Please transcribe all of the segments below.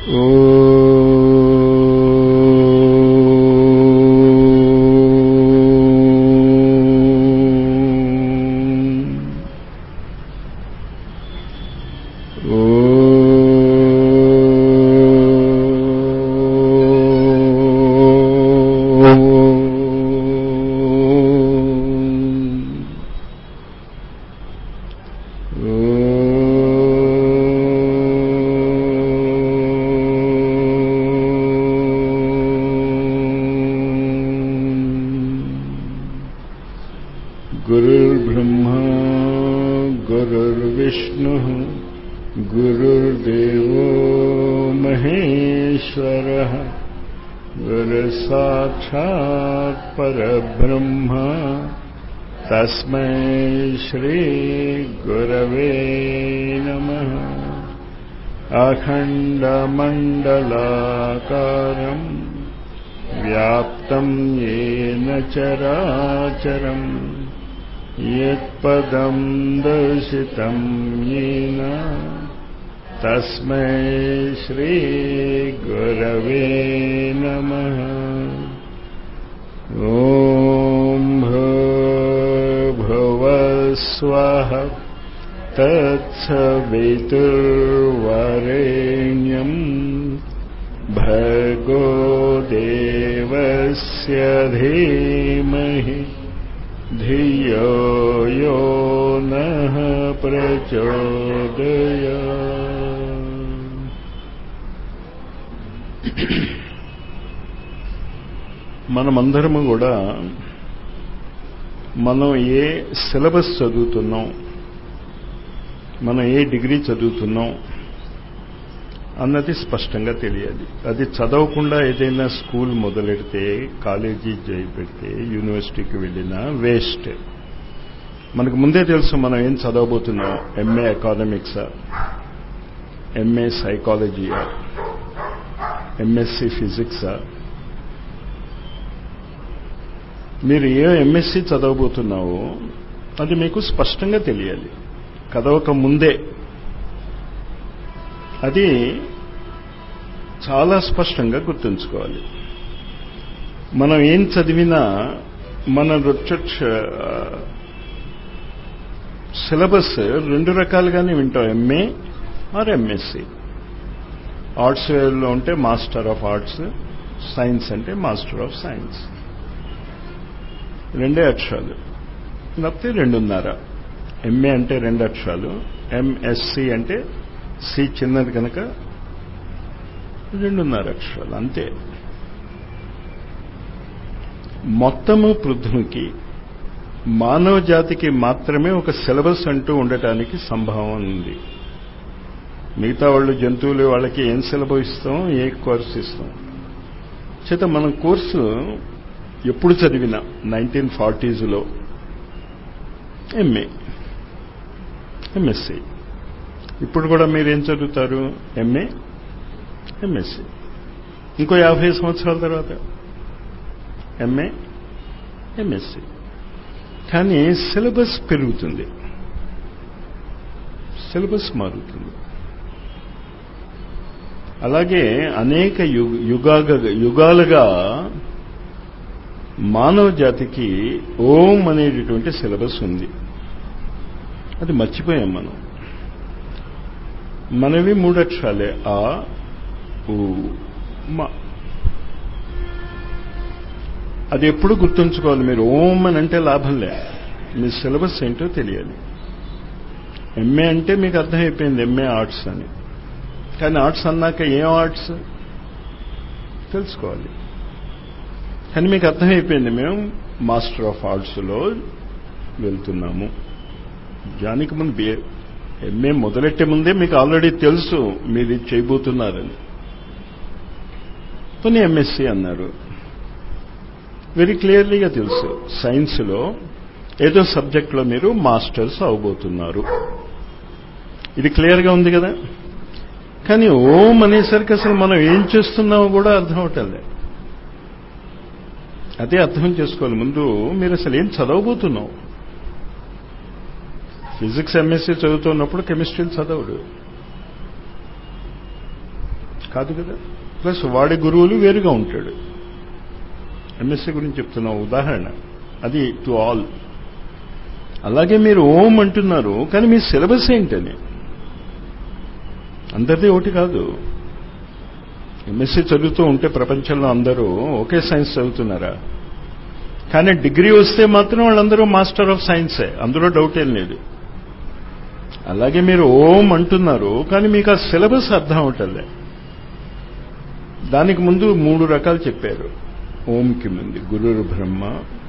गुरुर्ब्रह्मा गुरुर्विष्णुः गुरुर्देवो महेश्वरः गुरुसाक्षात् परब्रह्म तस्मै श्रीगुरवे नमः अखण्डमण्डलाकारम् व्याप्तम् येन चराचरम् यत्पदं दर्शितं येन तस्मै श्रीगुरवे नमः ॐ भुवस्वः तत्सवितुर्वरेण्यम् भर्गो देवस्य धीमहि धियो यो नः ప్రచోదయ మనమందరము కూడా మనం ఏ సిలబస్ చదువుతున్నాం మనం ఏ డిగ్రీ చదువుతున్నాం అన్నది స్పష్టంగా తెలియాలి అది చదవకుండా ఏదైనా స్కూల్ మొదలెడితే కాలేజీ జై పెడితే యూనివర్సిటీకి వెళ్ళినా వేస్ట్ మనకు ముందే తెలుసు మనం ఏం చదవబోతున్నాం ఎంఏ ఎకానమిక్సా ఎంఏ సైకాలజీయా ఎంఎస్సి ఫిజిక్సా మీరు ఏ ఎంఎస్సి చదవబోతున్నావో అది మీకు స్పష్టంగా తెలియాలి చదవక ముందే అది చాలా స్పష్టంగా గుర్తుంచుకోవాలి మనం ఏం చదివినా మన రొచ్చ సిలబస్ రెండు రకాలుగానే వింటాం ఎంఏ ఆర్ ఎంఎస్సి ఆర్ట్స్ వేర్లో ఉంటే మాస్టర్ ఆఫ్ ఆర్ట్స్ సైన్స్ అంటే మాస్టర్ ఆఫ్ సైన్స్ రెండే అక్షరాలు లేకపోతే రెండున్నర ఎంఏ అంటే రెండు అక్షరాలు ఎంఎస్సి అంటే సి చిన్నది కనుక రెండున్నర అక్షరాలు అంతే మొత్తము పృథ్వీకి మానవ జాతికి మాత్రమే ఒక సిలబస్ అంటూ ఉండటానికి సంభావం ఉంది మిగతా వాళ్ళు జంతువులు వాళ్ళకి ఏం సిలబస్ ఇస్తాం ఏ కోర్సు ఇస్తాం చేత మనం కోర్సు ఎప్పుడు చదివినా నైన్టీన్ ఫార్టీస్లో ఎంఏ ఎంఎస్సి ఇప్పుడు కూడా మీరేం చదువుతారు ఎంఏ ఎంఎస్సి ఇంకో యాభై సంవత్సరాల తర్వాత ఎంఏ ఎంఎస్సి కానీ సిలబస్ పెరుగుతుంది సిలబస్ మారుతుంది అలాగే అనేక యుగాగ యుగాలుగా మానవ జాతికి ఓం అనేటటువంటి సిలబస్ ఉంది అది మర్చిపోయాం మనం మనవి మూడక్షరాలే ఆ ఊ మా అది ఎప్పుడు గుర్తుంచుకోవాలి మీరు ఓం అని అంటే లాభం లే మీ సిలబస్ ఏంటో తెలియాలి ఎంఏ అంటే మీకు అర్థమైపోయింది ఎంఏ ఆర్ట్స్ అని కానీ ఆర్ట్స్ అన్నాక ఏం ఆర్ట్స్ తెలుసుకోవాలి కానీ మీకు అర్థమైపోయింది మేము మాస్టర్ ఆఫ్ ఆర్ట్స్లో వెళ్తున్నాము జానికి ముందు బిఏ ఎంఏ మొదలెట్టే ముందే మీకు ఆల్రెడీ తెలుసు మీరు చేయబోతున్నారని కొన్ని ఎంఎస్సి అన్నారు వెరీ క్లియర్లీగా తెలుసు సైన్స్లో ఏదో సబ్జెక్ట్లో మీరు మాస్టర్స్ అవబోతున్నారు ఇది క్లియర్గా ఉంది కదా కానీ ఓం అనేసరికి అసలు మనం ఏం చేస్తున్నామో కూడా అర్థం అవటంలే అదే అర్థం చేసుకోవాలి ముందు మీరు అసలు ఏం చదవబోతున్నావు ఫిజిక్స్ ఎంఎస్సీ చదువుతున్నప్పుడు కెమిస్ట్రీలు చదవడు కాదు కదా ప్లస్ వాడి గురువులు వేరుగా ఉంటాడు ఎంఎస్సీ గురించి చెప్తున్నా ఉదాహరణ అది టు ఆల్ అలాగే మీరు ఓం అంటున్నారు కానీ మీ సిలబస్ ఏంటని అందరిది ఒకటి కాదు ఎంఎస్సీ చదువుతూ ఉంటే ప్రపంచంలో అందరూ ఒకే సైన్స్ చదువుతున్నారా కానీ డిగ్రీ వస్తే మాత్రం వాళ్ళందరూ మాస్టర్ ఆఫ్ సైన్సే అందులో డౌట్ ఏం లేదు అలాగే మీరు ఓం అంటున్నారు కానీ మీకు ఆ సిలబస్ అర్థం అవటంలే దానికి ముందు మూడు రకాలు చెప్పారు ఓంకి ముందు గురుర్ బ్రహ్మ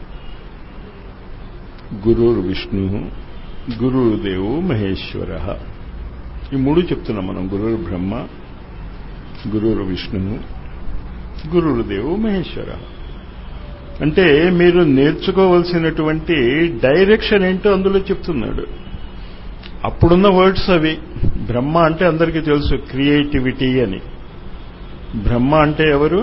గురుర్ విష్ణు గురుదేవు మహేశ్వర ఈ మూడు చెప్తున్నాం మనం గురుర్ బ్రహ్మ గురుర్ విష్ణు గురుదేవు మహేశ్వర అంటే మీరు నేర్చుకోవలసినటువంటి డైరెక్షన్ ఏంటో అందులో చెప్తున్నాడు అప్పుడున్న వర్డ్స్ అవి బ్రహ్మ అంటే అందరికీ తెలుసు క్రియేటివిటీ అని బ్రహ్మ అంటే ఎవరు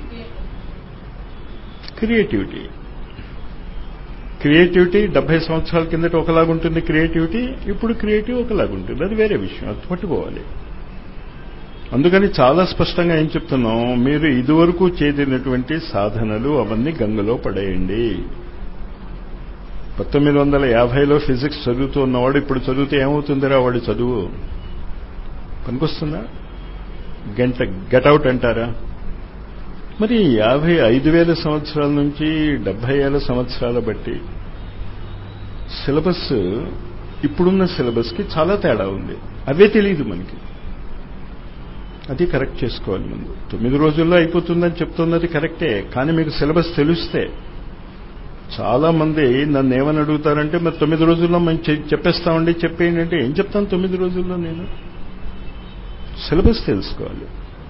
క్రియేటివిటీ క్రియేటివిటీ డెబ్బై సంవత్సరాల కిందట ఒకలాగుంటుంది క్రియేటివిటీ ఇప్పుడు క్రియేటివ్ ఒకలాగుంటుంది అది వేరే విషయం అది పట్టుకోవాలి అందుకని చాలా స్పష్టంగా ఏం చెప్తున్నాం మీరు ఇదివరకు చేదినటువంటి సాధనలు అవన్నీ గంగలో పడేయండి పంతొమ్మిది వందల యాభైలో ఫిజిక్స్ చదువుతూ ఉన్నవాడు ఇప్పుడు చదివితే ఏమవుతుందిరా వాడి చదువు పనికొస్తుందా గంట గెటౌట్ అంటారా మరి యాభై ఐదు వేల సంవత్సరాల నుంచి డెబ్బై ఏళ్ళ సంవత్సరాల బట్టి సిలబస్ ఇప్పుడున్న సిలబస్కి చాలా తేడా ఉంది అవే తెలియదు మనకి అది కరెక్ట్ చేసుకోవాలి ముందు తొమ్మిది రోజుల్లో అయిపోతుందని చెప్తున్నది కరెక్టే కానీ మీకు సిలబస్ తెలిస్తే చాలా మంది నన్ను ఏమని అడుగుతారంటే మరి తొమ్మిది రోజుల్లో మనం చెప్పేస్తామండి చెప్పేయండి అంటే ఏం చెప్తాను తొమ్మిది రోజుల్లో నేను సిలబస్ తెలుసుకోవాలి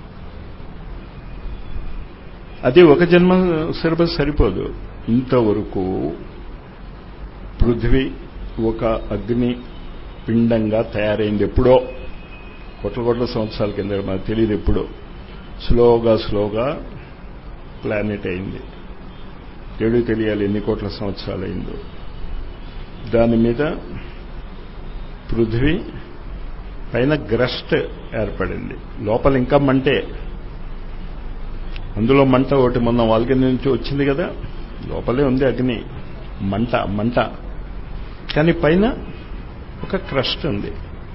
అది ఒక జన్మ సిలబస్ సరిపోదు ఇంతవరకు పృథ్వీ ఒక అగ్ని పిండంగా తయారైంది ఎప్పుడో కోట్ల కోట్ల సంవత్సరాల కింద మనకు తెలియదు ఎప్పుడో స్లోగా స్లోగా ప్లానెట్ అయింది దేవుడికి తెలియాలి ఎన్ని కోట్ల సంవత్సరాలు అయిందో దాని మీద పృథ్వీ పైన గ్రస్ట్ ఏర్పడింది లోపల ఇంకా మంటే అందులో మంట ఒకటి మొన్న వాళ్ళకి నుంచి వచ్చింది కదా లోపలే ఉంది అగ్ని మంట మంట కానీ పైన ఒక క్రస్ట్ ఉంది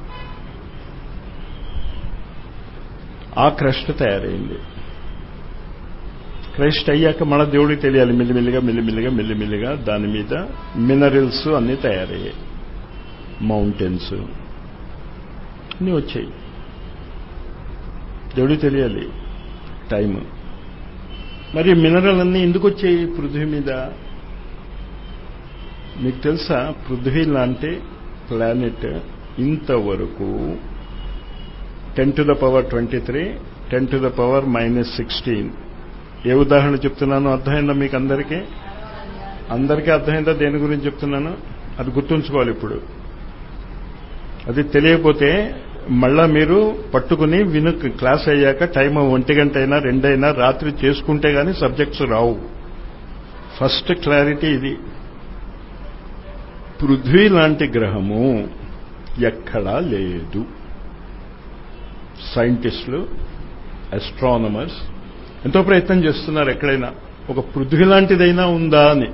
ఆ క్రస్ట్ తయారైంది క్రస్ట్ అయ్యాక మన దేవుడికి తెలియాలి మెల్లిమెల్లిగా మెల్లిమెల్లిగా మెల్లిమెల్లిగా దాని మీద మినరల్స్ అన్నీ తయారయ్యాయి మౌంటైన్స్ అన్నీ వచ్చాయి దేవుడికి తెలియాలి టైం మరి మినరల్ అన్నీ ఎందుకు వచ్చాయి పృథ్వీ మీద మీకు తెలుసా పృథ్వీ లాంటి ప్లానెట్ ఇంతవరకు ten to the power twenty three ten to the power minus sixteen ఏ ఉదాహరణ చెప్తున్నానో అర్థమైందా మీకు అందరికీ అందరికీ అర్థమైందా దేని గురించి చెప్తున్నాను అది గుర్తుంచుకోవాలి ఇప్పుడు అది తెలియకపోతే మళ్ళా మీరు పట్టుకుని విను క్లాస్ అయ్యాక టైం ఒంటి గంట అయినా రెండైనా రాత్రి చేసుకుంటే గానీ సబ్జెక్ట్స్ రావు ఫస్ట్ క్లారిటీ ఇది పృథ్వీ లాంటి గ్రహము ఎక్కడా లేదు సైంటిస్టులు అస్ట్రానమర్స్ ఎంతో ప్రయత్నం చేస్తున్నారు ఎక్కడైనా ఒక పృథ్వీ లాంటిదైనా ఉందా అని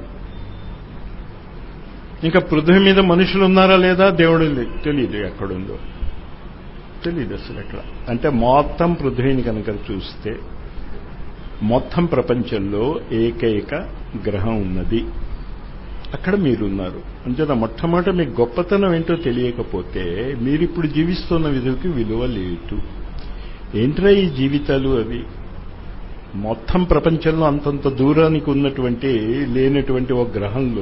ఇంకా పృథ్వీ మీద మనుషులు ఉన్నారా లేదా దేవుడు తెలియదు ఎక్కడుందో తెలియదు అసలు ఎక్కడ అంటే మొత్తం పృథ్వీని కనుక చూస్తే మొత్తం ప్రపంచంలో ఏకైక గ్రహం ఉన్నది అక్కడ మీరున్నారు అంచేత మొట్టమొదట మీ గొప్పతనం ఏంటో తెలియకపోతే మీరిప్పుడు జీవిస్తున్న విధులకి విలువ లేదు ఏంట్రా ఈ జీవితాలు అవి మొత్తం ప్రపంచంలో అంతంత దూరానికి ఉన్నటువంటి లేనటువంటి ఒక గ్రహంలో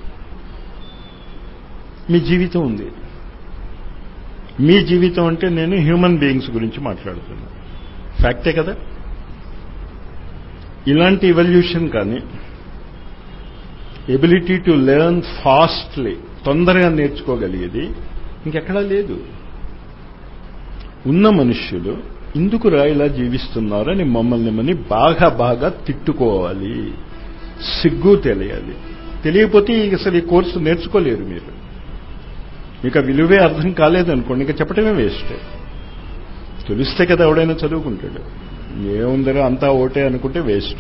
మీ జీవితం ఉంది మీ జీవితం అంటే నేను హ్యూమన్ బీయింగ్స్ గురించి మాట్లాడుతున్నా ఫ్యాక్టే కదా ఇలాంటి ఇవల్యూషన్ కానీ ఎబిలిటీ టు లెర్న్ ఫాస్ట్లీ తొందరగా నేర్చుకోగలిగేది ఇంకెక్కడా లేదు ఉన్న మనుష్యులు ఇందుకురా ఇలా జీవిస్తున్నారని మమ్మల్ని మని బాగా బాగా తిట్టుకోవాలి సిగ్గు తెలియాలి తెలియకపోతే అసలు ఈ కోర్సు నేర్చుకోలేరు మీరు మీకు ఆ విలువే అర్థం కాలేదనుకోండి ఇంకా చెప్పడమే వేస్ట్ తెలిస్తే కదా ఎవడైనా చదువుకుంటాడు ఏముందరో అంతా ఓటే అనుకుంటే వేస్ట్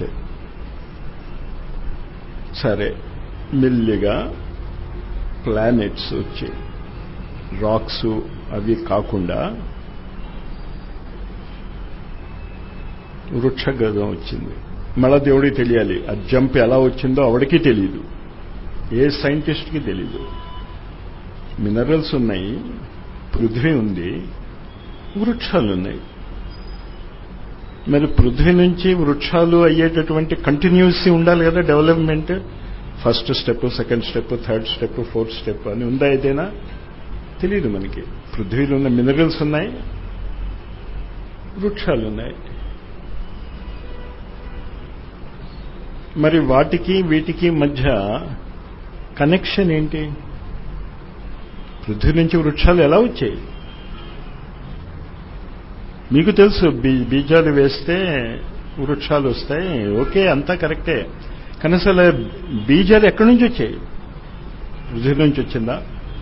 సరే మెల్లిగా ప్లానెట్స్ వచ్చాయి రాక్స్ అవి కాకుండా వృక్షగతం వచ్చింది మళ్ళా దేవుడికి తెలియాలి ఆ జంప్ ఎలా వచ్చిందో ఆవిడకి తెలియదు ఏ సైంటిస్ట్కి తెలీదు మినరల్స్ ఉన్నాయి పృథ్వీ ఉంది వృక్షాలు ఉన్నాయి మరి పృథ్వీ నుంచి వృక్షాలు అయ్యేటటువంటి కంటిన్యూసీ ఉండాలి కదా development first step second step third step fourth step అని ఉందా ఏదైనా తెలియదు మనకి పృథ్వీలో ఉన్న మినరల్స్ ఉన్నాయి వృక్షాలు ఉన్నాయి మరి వాటికి వీటికి మధ్య కనెక్షన్ ఏంటి పృథ్వీ నుంచి వృక్షాలు ఎలా వచ్చాయి మీకు తెలుసు బీజాలు వేస్తే వృక్షాలు వస్తాయి ఓకే అంతా కరెక్టే కానీ అసలు బీజాలు ఎక్కడి నుంచి వచ్చాయి పృథ్వీ నుంచి వచ్చిందా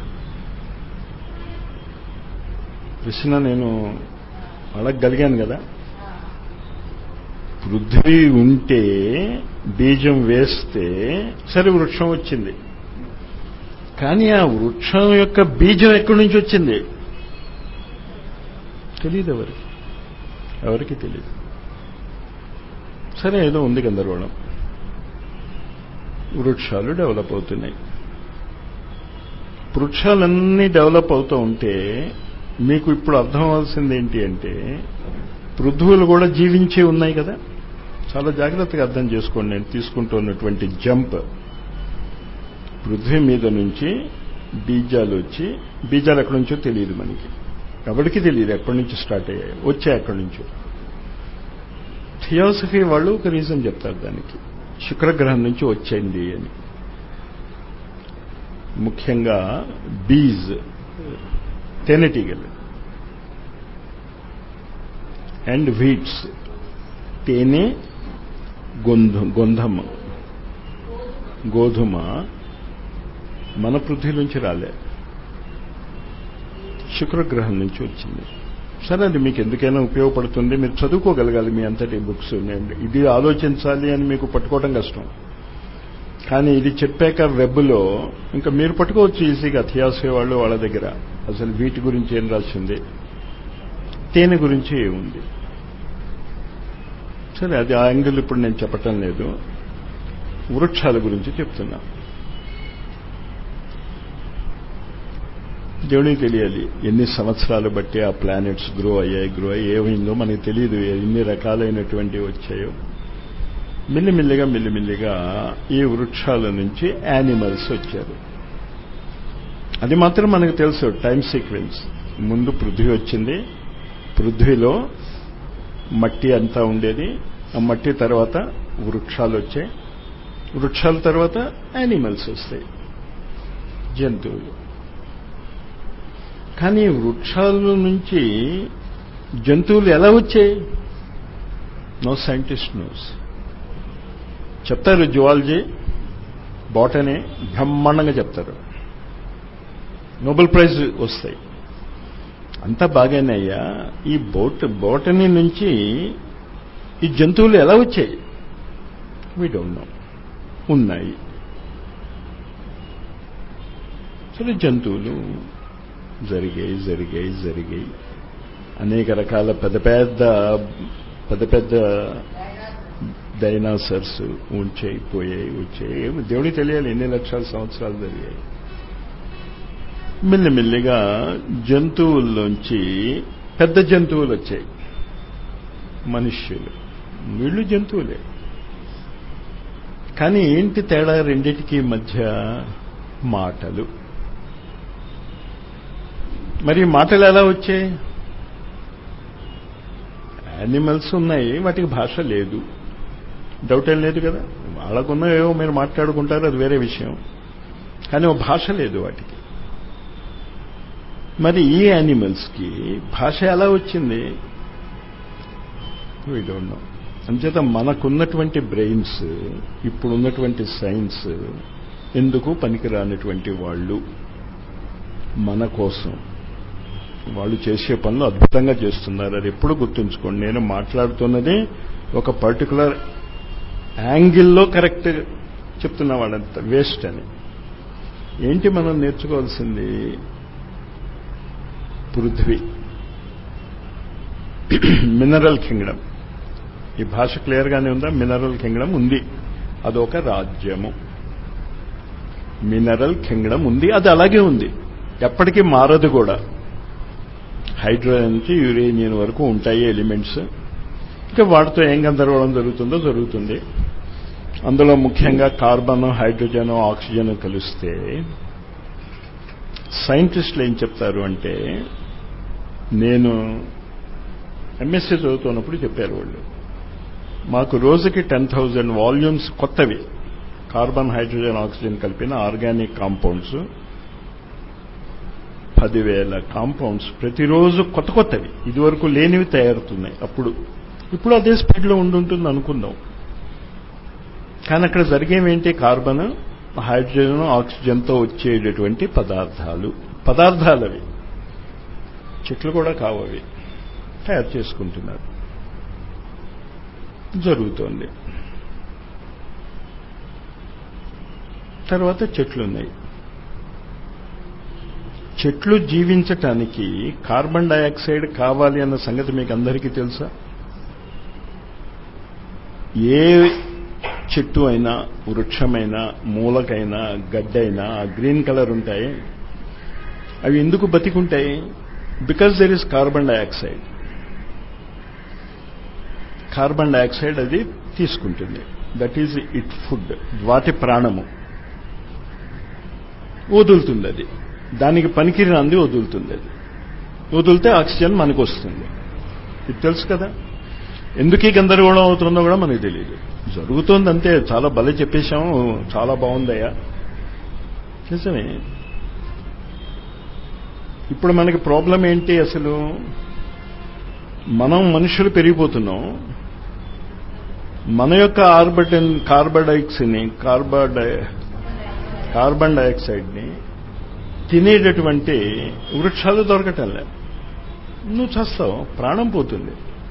ప్రశ్న నేను అడగగలిగాను కదా పృథ్వీ ఉంటే బీజం వేస్తే సరే వృక్షం వచ్చింది కానీ ఆ వృక్షం యొక్క బీజం ఎక్కడి నుంచి వచ్చింది తెలియదు ఎవరికి ఎవరికి తెలియదు సరే ఏదో ఉంది గందరగోళం వృక్షాలు డెవలప్ అవుతున్నాయి వృక్షాలన్నీ డెవలప్ అవుతూ ఉంటే మీకు ఇప్పుడు అర్థం అవ్వాల్సింది ఏంటి అంటే పృథువులు కూడా జీవించి ఉన్నాయి కదా చాలా జాగ్రత్తగా అర్థం చేసుకోండి నేను తీసుకుంటున్నటువంటి జంప్ పృథ్వీ మీద నుంచి బీజాలు వచ్చి బీజాలు ఎక్కడి నుంచో తెలియదు మనకి ఎవరికి తెలియదు ఎక్కడి నుంచి స్టార్ట్ అయ్యాయి వచ్చాయి ఎక్కడి నుంచో థియోసఫీ వాళ్ళు ఒక రీజన్ చెప్తారు దానికి శుక్రగ్రహం నుంచి వచ్చింది అని ముఖ్యంగా బీజ్ తేనెటీగలు అండ్ వీట్స్ తేనె గొంధ గొంధమ గోధుమ మన పృథ్వీ నుంచి రాలే శుక్రగ్రహం నుంచి వచ్చింది సరే అది మీకు ఎందుకైనా ఉపయోగపడుతుంది మీరు చదువుకోగలగాలి మీ అంతటి బుక్స్ ఇది ఆలోచించాలి అని మీకు పట్టుకోవడం కష్టం కానీ ఇది చెప్పాక వెబ్లో ఇంకా మీరు పట్టుకోవచ్చు ఈజీగా థియాసే వాళ్ళు వాళ్ళ దగ్గర అసలు వీటి గురించి ఏం రాసింది తేనె గురించి ఏముంది సరే అది ఆ యాంగిల్ ఇప్పుడు నేను చెప్పటం లేదు వృక్షాల గురించి చెప్తున్నా దేవునికి తెలియాలి ఎన్ని సంవత్సరాలు బట్టి ఆ ప్లానెట్స్ గ్రో అయ్యాయి గ్రో అయ్యి ఏమైందో మనకి తెలియదు ఎన్ని రకాలైనటువంటి వచ్చాయో మిల్లిమిల్లిగా మిల్లిమిల్లిగా ఈ వృక్షాల నుంచి యానిమల్స్ వచ్చారు అది మాత్రం మనకు తెలుసు టైం సీక్వెన్స్ ముందు పృథ్వీ వచ్చింది పృథ్వీలో మట్టి అంతా ఉండేది ఆ మట్టి తర్వాత వృక్షాలు వచ్చాయి వృక్షాల తర్వాత యానిమల్స్ వస్తాయి జంతువులు కానీ వృక్షాల నుంచి జంతువులు ఎలా వచ్చాయి నో సైంటిస్ట్ నోస్ చెప్తారు జువాలజీ బాటనీ బ్రహ్మాండంగా చెప్తారు నోబెల్ ప్రైజ్ వస్తాయి అంతా బాగానే అయ్యా ఈ బోట్ బోటనీ నుంచి ఈ జంతువులు ఎలా వచ్చాయి వీ డోంట్ నో ఉన్నాయి సరే జంతువులు జరిగాయి జరిగాయి జరిగాయి అనేక రకాల పెద్ద పెద్ద పెద్ద పెద్ద డైనాసర్స్ ఉంచాయి పోయాయి వచ్చాయి దేవుడికి తెలియాలి ఎన్ని లక్షల సంవత్సరాలు జరిగాయి మెల్లిమెల్లిగా జంతువుల్లోంచి పెద్ద జంతువులు వచ్చాయి మనుష్యులు వీళ్ళు జంతువులే కానీ ఏంటి తేడా రెండిటికి మధ్య మాటలు మరి మాటలు ఎలా వచ్చాయి యానిమల్స్ ఉన్నాయి వాటికి భాష లేదు డౌట్ ఏం లేదు కదా వాళ్ళకున్న ఏవో మీరు మాట్లాడుకుంటారు అది వేరే విషయం కానీ ఓ భాష లేదు వాటికి మరి ఈ యానిమల్స్కి భాష ఎలా వచ్చింది వీ డోంట్ నో అంచేత మనకున్నటువంటి బ్రెయిన్స్ ఇప్పుడున్నటువంటి సైన్స్ ఎందుకు పనికిరానటువంటి వాళ్ళు మన కోసం వాళ్ళు చేసే పనులు అద్భుతంగా చేస్తున్నారు అది ఎప్పుడు గుర్తుంచుకోండి నేను మాట్లాడుతున్నది ఒక పర్టికులర్ యాంగిల్లో కరెక్ట్ చెప్తున్న వాళ్ళంత వేస్ట్ అని ఏంటి మనం నేర్చుకోవాల్సింది పృథ్వీ మినరల్ కింగ్డమ్ ఈ భాష క్లియర్గానే ఉందా మినరల్ కింగ్డమ్ ఉంది అదొక రాజ్యము మినరల్ కింగ్డమ్ ఉంది అది అలాగే ఉంది ఎప్పటికీ మారదు కూడా హైడ్రోజన్ నుంచి యురేనియం వరకు ఉంటాయి ఎలిమెంట్స్ ఇంకా వాటితో ఏం గందరగోళం జరుగుతుందో జరుగుతుంది అందులో ముఖ్యంగా కార్బన్ హైడ్రోజన్ ఆక్సిజన్ కలిస్తే సైంటిస్టులు ఏం చెప్తారు అంటే నేను ఎంఎస్సీ చదువుతున్నప్పుడు చెప్పారు వాళ్ళు మాకు రోజుకి టెన్ థౌజండ్ వాల్యూమ్స్ కొత్తవి కార్బన్ హైడ్రోజన్ ఆక్సిజన్ కలిపిన ఆర్గానిక్ కాంపౌండ్స్ పదివేల కాంపౌండ్స్ ప్రతిరోజు కొత్త కొత్తవి ఇదివరకు లేనివి తయారుతున్నాయి అప్పుడు ఇప్పుడు అదే స్పీడ్లో ఉండుంటుంది అనుకుందాం కానీ అక్కడ జరిగేవేంటి కార్బన్ హైడ్రోజన్ ఆక్సిజన్తో వచ్చేటటువంటి పదార్థాలు పదార్థాలు అవి చెట్లు కూడా కావవి తయారు చేసుకుంటున్నారు జరుగుతోంది తర్వాత చెట్లున్నాయి చెట్లు జీవించటానికి కార్బన్ డయాక్సైడ్ కావాలి అన్న సంగతి మీకు అందరికీ తెలుసా ఏ చెట్టు అయినా వృక్షమైనా మూలకైనా గడ్డైనా గ్రీన్ కలర్ ఉంటాయి అవి ఎందుకు బతికుంటాయి because there is carbon dioxide carbon dioxide అది తీసుకుంటుంది దట్ ఈజ్ ఇట్ ఫుడ్ వాటి ప్రాణము వదులుతుంది అది దానికి పనికిరినంది వదులుతుంది అది వదిలితే ఆక్సిజన్ మనకు వస్తుంది ఇది తెలుసు కదా ఎందుకు ఈ గందరగోళం అవుతుందో కూడా మనకు తెలియదు జరుగుతోంది అంతే చాలా బల చెప్పేశాము చాలా బాగుందయ్యా నిజమే ఇప్పుడు మనకి ప్రాబ్లం ఏంటి అసలు మనం మనుషులు పెరిగిపోతున్నాం మన యొక్క ఆర్బటన్ కార్బన్ డైఆక్సైడ్ని కార్బన్ కార్బన్ డైఆక్సైడ్ని తినేటటువంటి వృక్షాలు దొరకటంలే నువ్వు చస్తావు ప్రాణం పోతుంది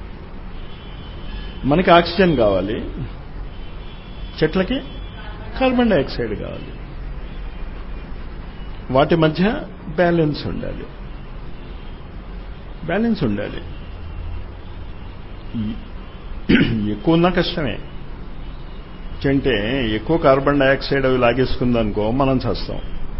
మనకి ఆక్సిజన్ కావాలి చెట్లకి కార్బన్ డైఆక్సైడ్ కావాలి వాటి మధ్య బ్యాలెన్స్ ఉండాలి బ్యాలెన్స్ ఉండాలి ఎక్కువ ఉన్నా కష్టమే అంటే ఎక్కువ కార్బన్ డైఆక్సైడ్ అవి లాగేసుకుందనుకో మనం చేస్తాం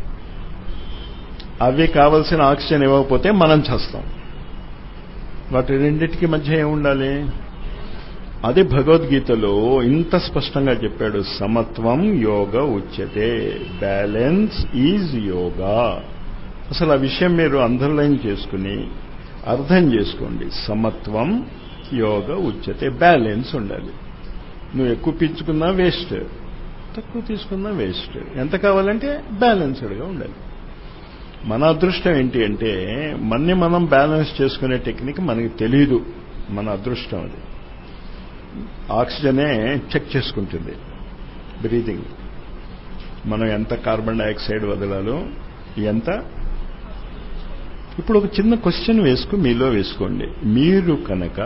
అవి కావలసిన ఆక్సిజన్ ఇవ్వకపోతే మనం చేస్తాం వాటి రెండింటికి మధ్య ఏముండాలి అది భగవద్గీతలో ఇంత స్పష్టంగా చెప్పాడు సమత్వం యోగ ఉచ్యతే బ్యాలెన్స్ ఈజ్ యోగా అసలు ఆ విషయం మీరు అండర్లైన్ చేసుకుని అర్థం చేసుకోండి సమత్వం యోగ ఉచ్యతే బ్యాలెన్స్ ఉండాలి నువ్వు ఎక్కువ పీల్చుకున్నా వేస్ట్ తక్కువ తీసుకున్నా వేస్ట్ ఎంత కావాలంటే బ్యాలెన్స్డ్గా ఉండాలి మన అదృష్టం ఏంటి అంటే మన్ని మనం బ్యాలెన్స్ చేసుకునే టెక్నిక్ మనకి తెలియదు మన అదృష్టం అది ఆక్సిజనే చెక్ చేసుకుంటుంది బ్రీతింగ్ మనం ఎంత కార్బన్ డైఆక్సైడ్ వదలాలో ఎంత ఇప్పుడు ఒక చిన్న క్వశ్చన్ వేసుకు మీలో వేసుకోండి మీరు కనుక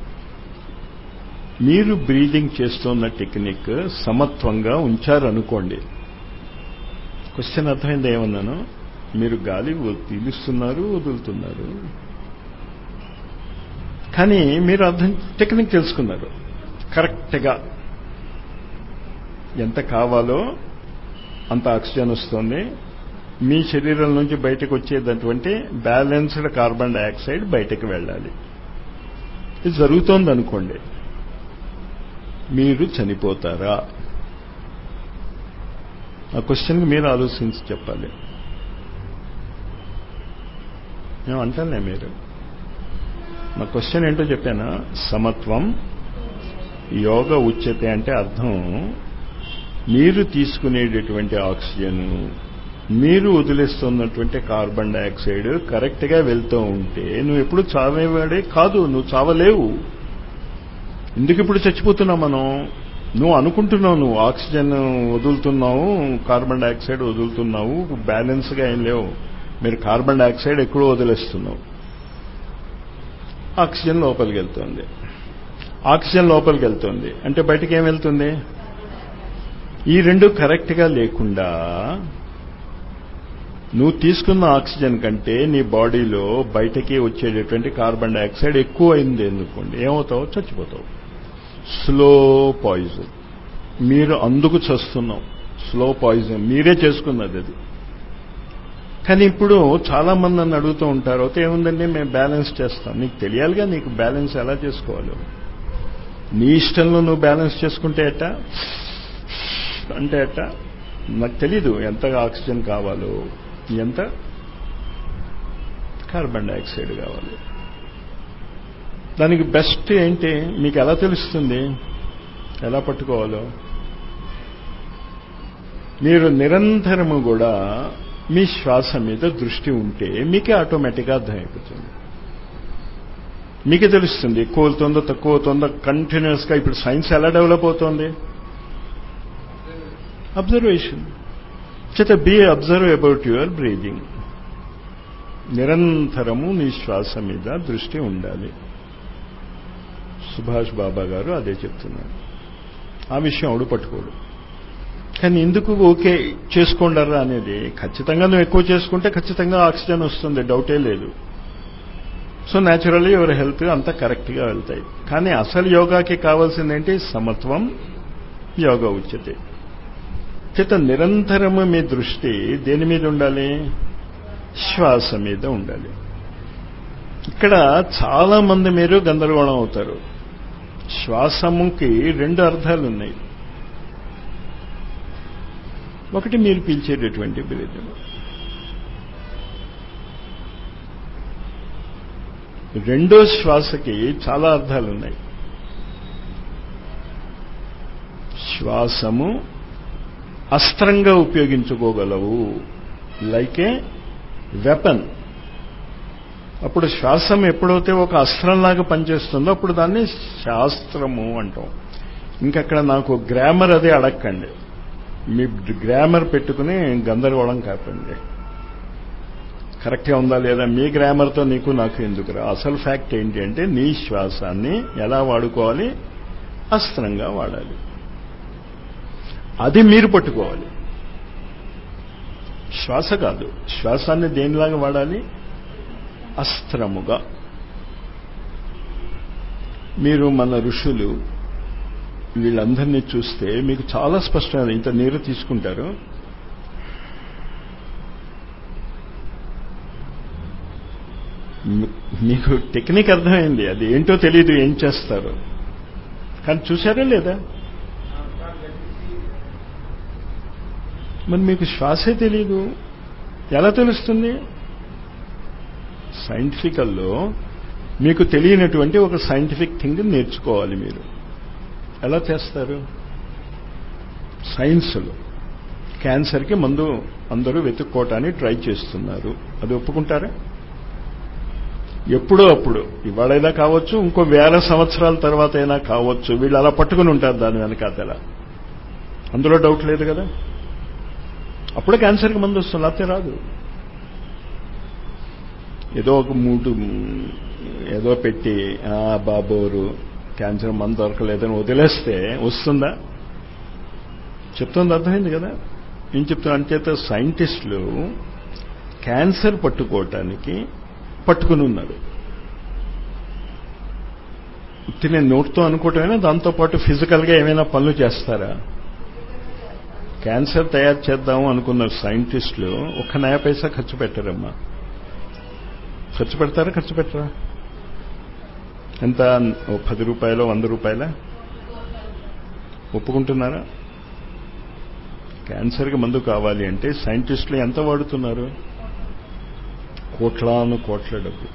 మీరు బ్రీదింగ్ చేస్తున్న టెక్నిక్ సమత్వంగా ఉంచారనుకోండి క్వశ్చన్ అర్థమైంది ఏమన్నాను మీరు గాలి పీలుస్తున్నారు వదులుతున్నారు కానీ మీరు అర్థం టెక్నిక్ తెలుసుకున్నారు కరెక్ట్గా ఎంత కావాలో అంత ఆక్సిజన్ వస్తుంది మీ శరీరం నుంచి బయటకు వచ్చేటటువంటి బ్యాలెన్స్డ్ కార్బన్ డైఆక్సైడ్ బయటకు వెళ్ళాలి ఇది జరుగుతోంది అనుకోండి మీరు చనిపోతారా ఆ క్వశ్చన్కి మీరు ఆలోచించి చెప్పాలి మేము అంటానే మీరు నా క్వశ్చన్ ఏంటో చెప్పానా సమత్వం యోగ ఉచ్యతే అంటే అర్థం మీరు తీసుకునేటటువంటి ఆక్సిజన్ మీరు వదిలేస్తున్నటువంటి కార్బన్ డైఆక్సైడ్ కరెక్ట్గా వెళ్తూ ఉంటే నువ్వు ఎప్పుడు చావేవాడే కాదు నువ్వు చావలేవు ఎందుకు ఇప్పుడు చచ్చిపోతున్నావు మనం నువ్వు అనుకుంటున్నావు నువ్వు ఆక్సిజన్ వదులుతున్నావు కార్బన్ డైఆక్సైడ్ వదులుతున్నావు బ్యాలెన్స్గా ఏం లేవు మీరు కార్బన్ డైఆక్సైడ్ ఎక్కడో వదిలేస్తున్నావు ఆక్సిజన్ లోపలికి వెళ్తుంది ఆక్సిజన్ లోపలికి వెళ్తుంది అంటే బయటికి ఏం వెళ్తుంది ఈ రెండు కరెక్ట్గా లేకుండా నువ్వు తీసుకున్న ఆక్సిజన్ కంటే నీ బాడీలో బయటకి వచ్చేటటువంటి కార్బన్ డైఆక్సైడ్ ఎక్కువ అయింది ఎందుకోండి ఏమవుతావు చచ్చిపోతావు స్లో పాయిజన్ మీరు అందుకు చస్తున్నాం స్లో పాయిజన్ మీరే చేసుకున్నది అది కానీ ఇప్పుడు చాలా మంది నన్ను అడుగుతూ ఉంటారు అయితే ఏముందండి మేము బ్యాలెన్స్ చేస్తాం నీకు తెలియాలిగా నీకు బ్యాలెన్స్ ఎలా చేసుకోవాలో నీ ఇష్టంలో నువ్వు బ్యాలెన్స్ చేసుకుంటే ఎట్ట అంటే ఎట్ట నాకు తెలీదు ఎంత ఆక్సిజన్ కావాలో ఎంత కార్బన్ డైఆక్సైడ్ కావాలి దానికి బెస్ట్ ఏంటి మీకు ఎలా తెలుస్తుంది ఎలా పట్టుకోవాలో మీరు నిరంతరము కూడా మీ శ్వాస మీద దృష్టి ఉంటే మీకే ఆటోమేటిక్గా అర్థమైపోతుంది మీకే తెలుస్తుంది ఎక్కువ అవుతుందో తక్కువ అవుతుందో కంటిన్యూస్గా ఇప్పుడు సైన్స్ ఎలా డెవలప్ అవుతోంది అబ్జర్వేషన్ చేత be observe about your breathing నిరంతరము నీ శ్వాస మీద దృష్టి ఉండాలి సుభాష్ బాబా గారు అదే చెప్తున్నారు ఆ విషయం అడు పట్టుకోడు కానీ ఎందుకు ఓకే చేసుకోండరా అనేది ఖచ్చితంగా నువ్వు ఎక్కువ చేసుకుంటే ఖచ్చితంగా ఆక్సిజన్ వస్తుంది డౌటే లేదు సో న్యాచురల్లీ ఎవరి హెల్త్ అంతా కరెక్ట్గా వెళ్తాయి కానీ అసలు యోగాకి కావాల్సిందేంటి సమత్వం యోగా ఉచ్యతే చేత నిరంతరము మీ దృష్టి దేని మీద ఉండాలి శ్వాస మీద ఉండాలి ఇక్కడ చాలా మంది మీరు గందరగోళం అవుతారు శ్వాసముకి రెండు అర్థాలు ఉన్నాయి ఒకటి మీరు పీల్చేటటువంటి బ్రీతింగ్ రెండో శ్వాసకి చాలా అర్థాలు ఉన్నాయి శ్వాసము అస్త్రంగా ఉపయోగించుకోగలవు లైక్ ఏ వెపన్ అప్పుడు శ్వాసం ఎప్పుడైతే ఒక అస్త్రంలాగా పనిచేస్తుందో అప్పుడు దాన్ని శాస్త్రము అంటాం ఇంకక్కడ నాకు గ్రామర్ అదే అడగండి మీ గ్రామర్ పెట్టుకుని గందరగోళం కాపండి కరెక్ట్గా ఉందా లేదా మీ గ్రామర్తో నీకు నాకు ఎందుకురా అసలు ఫ్యాక్ట్ ఏంటి అంటే నీ శ్వాసాన్ని ఎలా వాడుకోవాలి అస్త్రంగా వాడాలి అది మీరు పట్టుకోవాలి శ్వాస కాదు శ్వాసాన్ని దేనిలాగా వాడాలి అస్త్రముగా మీరు మన ఋషులు వీళ్ళందరినీ చూస్తే మీకు చాలా స్పష్టమైన ఇంత నీరు తీసుకుంటారు మీకు టెక్నిక్ అర్థమైంది అది ఏంటో తెలియదు ఏం చేస్తారు కానీ చూసారా లేదా మరి మీకు శ్వాసే తెలీదు ఎలా తెలుస్తుంది సైంటిఫికల్లో మీకు తెలియనటువంటి ఒక సైంటిఫిక్ థింగ్ నేర్చుకోవాలి మీరు ఎలా చేస్తారు సైన్స్లో క్యాన్సర్కి మందు అందరూ వెతుక్కోవటానికి ట్రై చేస్తున్నారు అది ఒప్పుకుంటారా ఎప్పుడో అప్పుడు ఇవాళైనా కావచ్చు ఇంకో వేల సంవత్సరాల తర్వాత అయినా కావచ్చు వీళ్ళు అలా పట్టుకుని ఉంటారు దాని వెనకాతల అందులో డౌట్ లేదు కదా అప్పుడే క్యాన్సర్కి మందు వస్తుంది లేకపోతే రాదు ఏదో ఒక మూటు ఏదో పెట్టి బాబోరు క్యాన్సర్ మందు దొరకలేదని వదిలేస్తే వస్తుందా చెప్తుంది అర్థమైంది కదా ఏం చెప్తున్నా అంచేత సైంటిస్టులు క్యాన్సర్ పట్టుకోవటానికి పట్టుకుని ఉన్నారు ఉత్తినే నోట్తో అనుకోవటమైనా దాంతోపాటు ఫిజికల్గా ఏమైనా పనులు చేస్తారా క్యాన్సర్ తయారు చేద్దాము అనుకున్న సైంటిస్టులు ఒక్క నయా పైసా ఖర్చు పెట్టారమ్మా ఖర్చు పెడతారా ఖర్చు పెట్టరా ఎంత ఓ పది రూపాయలు వంద రూపాయల ఒప్పుకుంటున్నారా క్యాన్సర్కి మందు కావాలి అంటే సైంటిస్టులు ఎంత వాడుతున్నారు కోట్లాను కోట్ల డబ్బు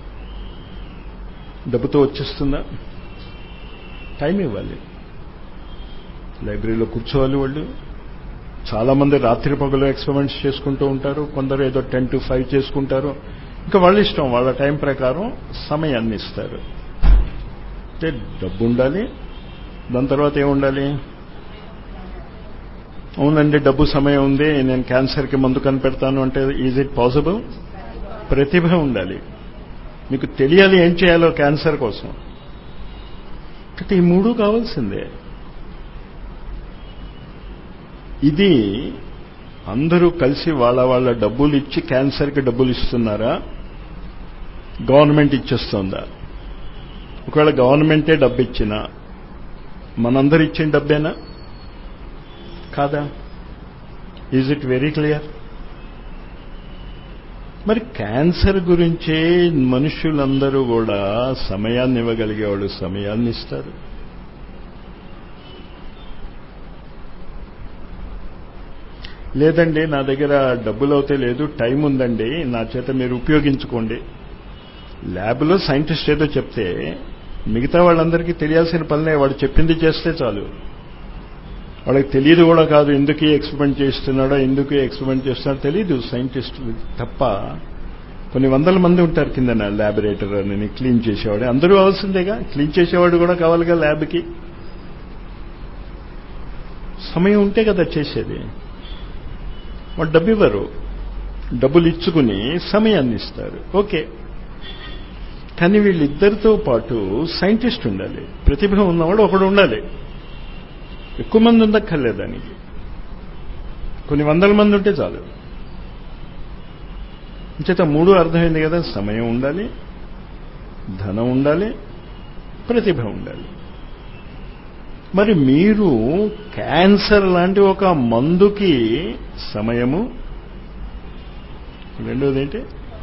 డబ్బుతో వచ్చేస్తుందా టైం ఇవ్వాలి లైబ్రరీలో కూర్చోవాలి వాళ్ళు చాలా మంది రాత్రి పగలు ఎక్స్పెరిమెంట్స్ చేసుకుంటూ ఉంటారు కొందరు ఏదో టెన్ టు ఫైవ్ చేసుకుంటారు ఇంకా వాళ్ళ ఇష్టం వాళ్ళ టైం ప్రకారం సమయాన్ని ఇస్తారు అంటే డబ్బు ఉండాలి దాని తర్వాత ఏముండాలి అవునండి డబ్బు సమయం ఉంది నేను క్యాన్సర్కి మందు కనిపెడతాను అంటే ఈజ్ ఇట్ పాసిబుల్ ప్రతిభ ఉండాలి మీకు తెలియాలి ఏం చేయాలో క్యాన్సర్ కోసం అంటే ఈ మూడు కావాల్సిందే ఇది అందరూ కలిసి వాళ్ళ వాళ్ళ డబ్బులు ఇచ్చి క్యాన్సర్కి డబ్బులు ఇస్తున్నారా గవర్నమెంట్ ఇచ్చేస్తుందా ఒకవేళ గవర్నమెంటే డబ్బు ఇచ్చినా మనందరు ఇచ్చిన డబ్బేనా కాదా ఈజ్ ఇట్ వెరీ క్లియర్ మరి క్యాన్సర్ గురించే మనుషులందరూ కూడా సమయాన్ని ఇవ్వగలిగేవాళ్ళు సమయాన్ని ఇస్తారు లేదండి నా దగ్గర డబ్బులు అవుతే లేదు టైం ఉందండి నా చేత మీరు ఉపయోగించుకోండి ల్యాబ్లో సైంటిస్ట్ ఏదో చెప్తే మిగతా వాళ్ళందరికీ తెలియాల్సిన పనులే వాడు చెప్పింది చేస్తే చాలు వాళ్ళకి తెలియదు కూడా కాదు ఎందుకు ఎక్స్పెరిమెంట్ చేస్తున్నాడో ఎందుకు ఎక్స్పెరిమెంట్ చేస్తున్నాడో తెలియదు సైంటిస్ట్ తప్ప కొన్ని వందల మంది ఉంటారు కింద ల్యాబొరేటర్ అని క్లీన్ చేసేవాడు అందరూ అవసరందేగా క్లీన్ చేసేవాడు కూడా కావాలిగా ల్యాబ్కి సమయం ఉంటే కదా చేసేది వాడు డబ్బు ఇవ్వరు డబ్బులు ఇచ్చుకుని సమయాన్ని ఇస్తారు ఓకే కానీ వీళ్ళిద్దరితో పాటు సైంటిస్ట్ ఉండాలి ప్రతిభ ఉన్నవాడు ఒకడు ఉండాలి ఎక్కువ మంది ఉండక్కర్లేదు దానికి కొన్ని వందల మంది ఉంటే చాలు చేత మూడు అర్థమైంది కదా సమయం ఉండాలి ధనం ఉండాలి ప్రతిభ ఉండాలి మరి మీరు క్యాన్సర్ లాంటి ఒక మందుకి సమయము రెండోది ఏంటి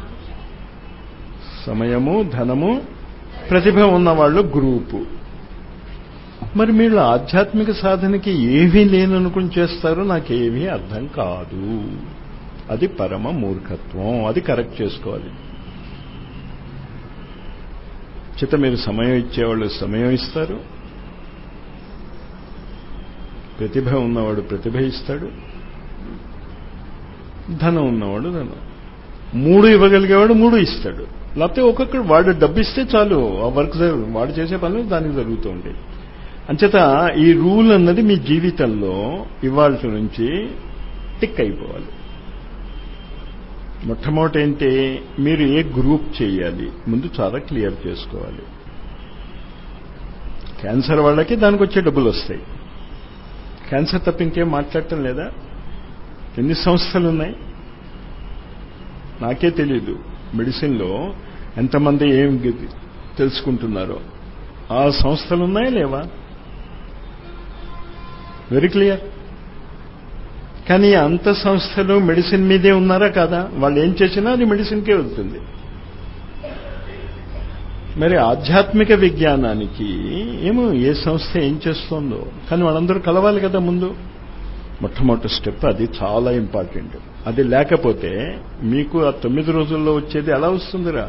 సమయము ధనము ప్రతిభ ఉన్నవాళ్ళు గ్రూపు మరి మీరు ఆధ్యాత్మిక సాధనకి ఏమీ లేననుకుని చేస్తారో నాకేమీ అర్థం కాదు అది పరమ మూర్ఖత్వం అది కరెక్ట్ చేసుకోవాలి చిత మీరు సమయం ఇచ్చేవాళ్ళు సమయం ఇస్తారు ప్రతిభ ఉన్నవాడు ప్రతిభ ఇస్తాడు ధనం ఉన్నవాడు ధనం మూడు ఇవ్వగలిగేవాడు మూడు ఇస్తాడు లేకపోతే ఒక్కొక్కడు వాడు డబ్బు ఇస్తే చాలు ఆ వర్క్ వాడు చేసే పనులు దానికి జరుగుతూ ఉంటాయి అంచేత ఈ రూల్ అన్నది మీ జీవితంలో ఇవాళ నుంచి టిక్ అయిపోవాలి మొట్టమొదటి ఏంటి మీరు ఏ గ్రూప్ చేయాలి ముందు చాలా క్లియర్ చేసుకోవాలి క్యాన్సర్ వాళ్ళకి దానికి వచ్చే డబ్బులు వస్తాయి క్యాన్సర్ తప్ప ఇంకేం మాట్లాడటం లేదా ఎన్ని సంస్థలు ఉన్నాయి నాకే తెలీదు మెడిసిన్లో ఎంతమంది ఏం తెలుసుకుంటున్నారో ఆ సంస్థలు ఉన్నాయా లేవా వెరీ క్లియర్ కానీ అంత సంస్థలు మెడిసిన్ మీదే ఉన్నారా కాదా వాళ్ళు ఏం చేసినా అది మెడిసిన్కే వెళ్తుంది మరి ఆధ్యాత్మిక విజ్ఞానానికి ఏమో ఏ సంస్థ ఏం చేస్తోందో కానీ వాళ్ళందరూ కలవాలి కదా ముందు మొట్టమొదటి స్టెప్ అది చాలా ఇంపార్టెంట్ అది లేకపోతే మీకు ఆ తొమ్మిది రోజుల్లో వచ్చేది ఎలా వస్తుందిరా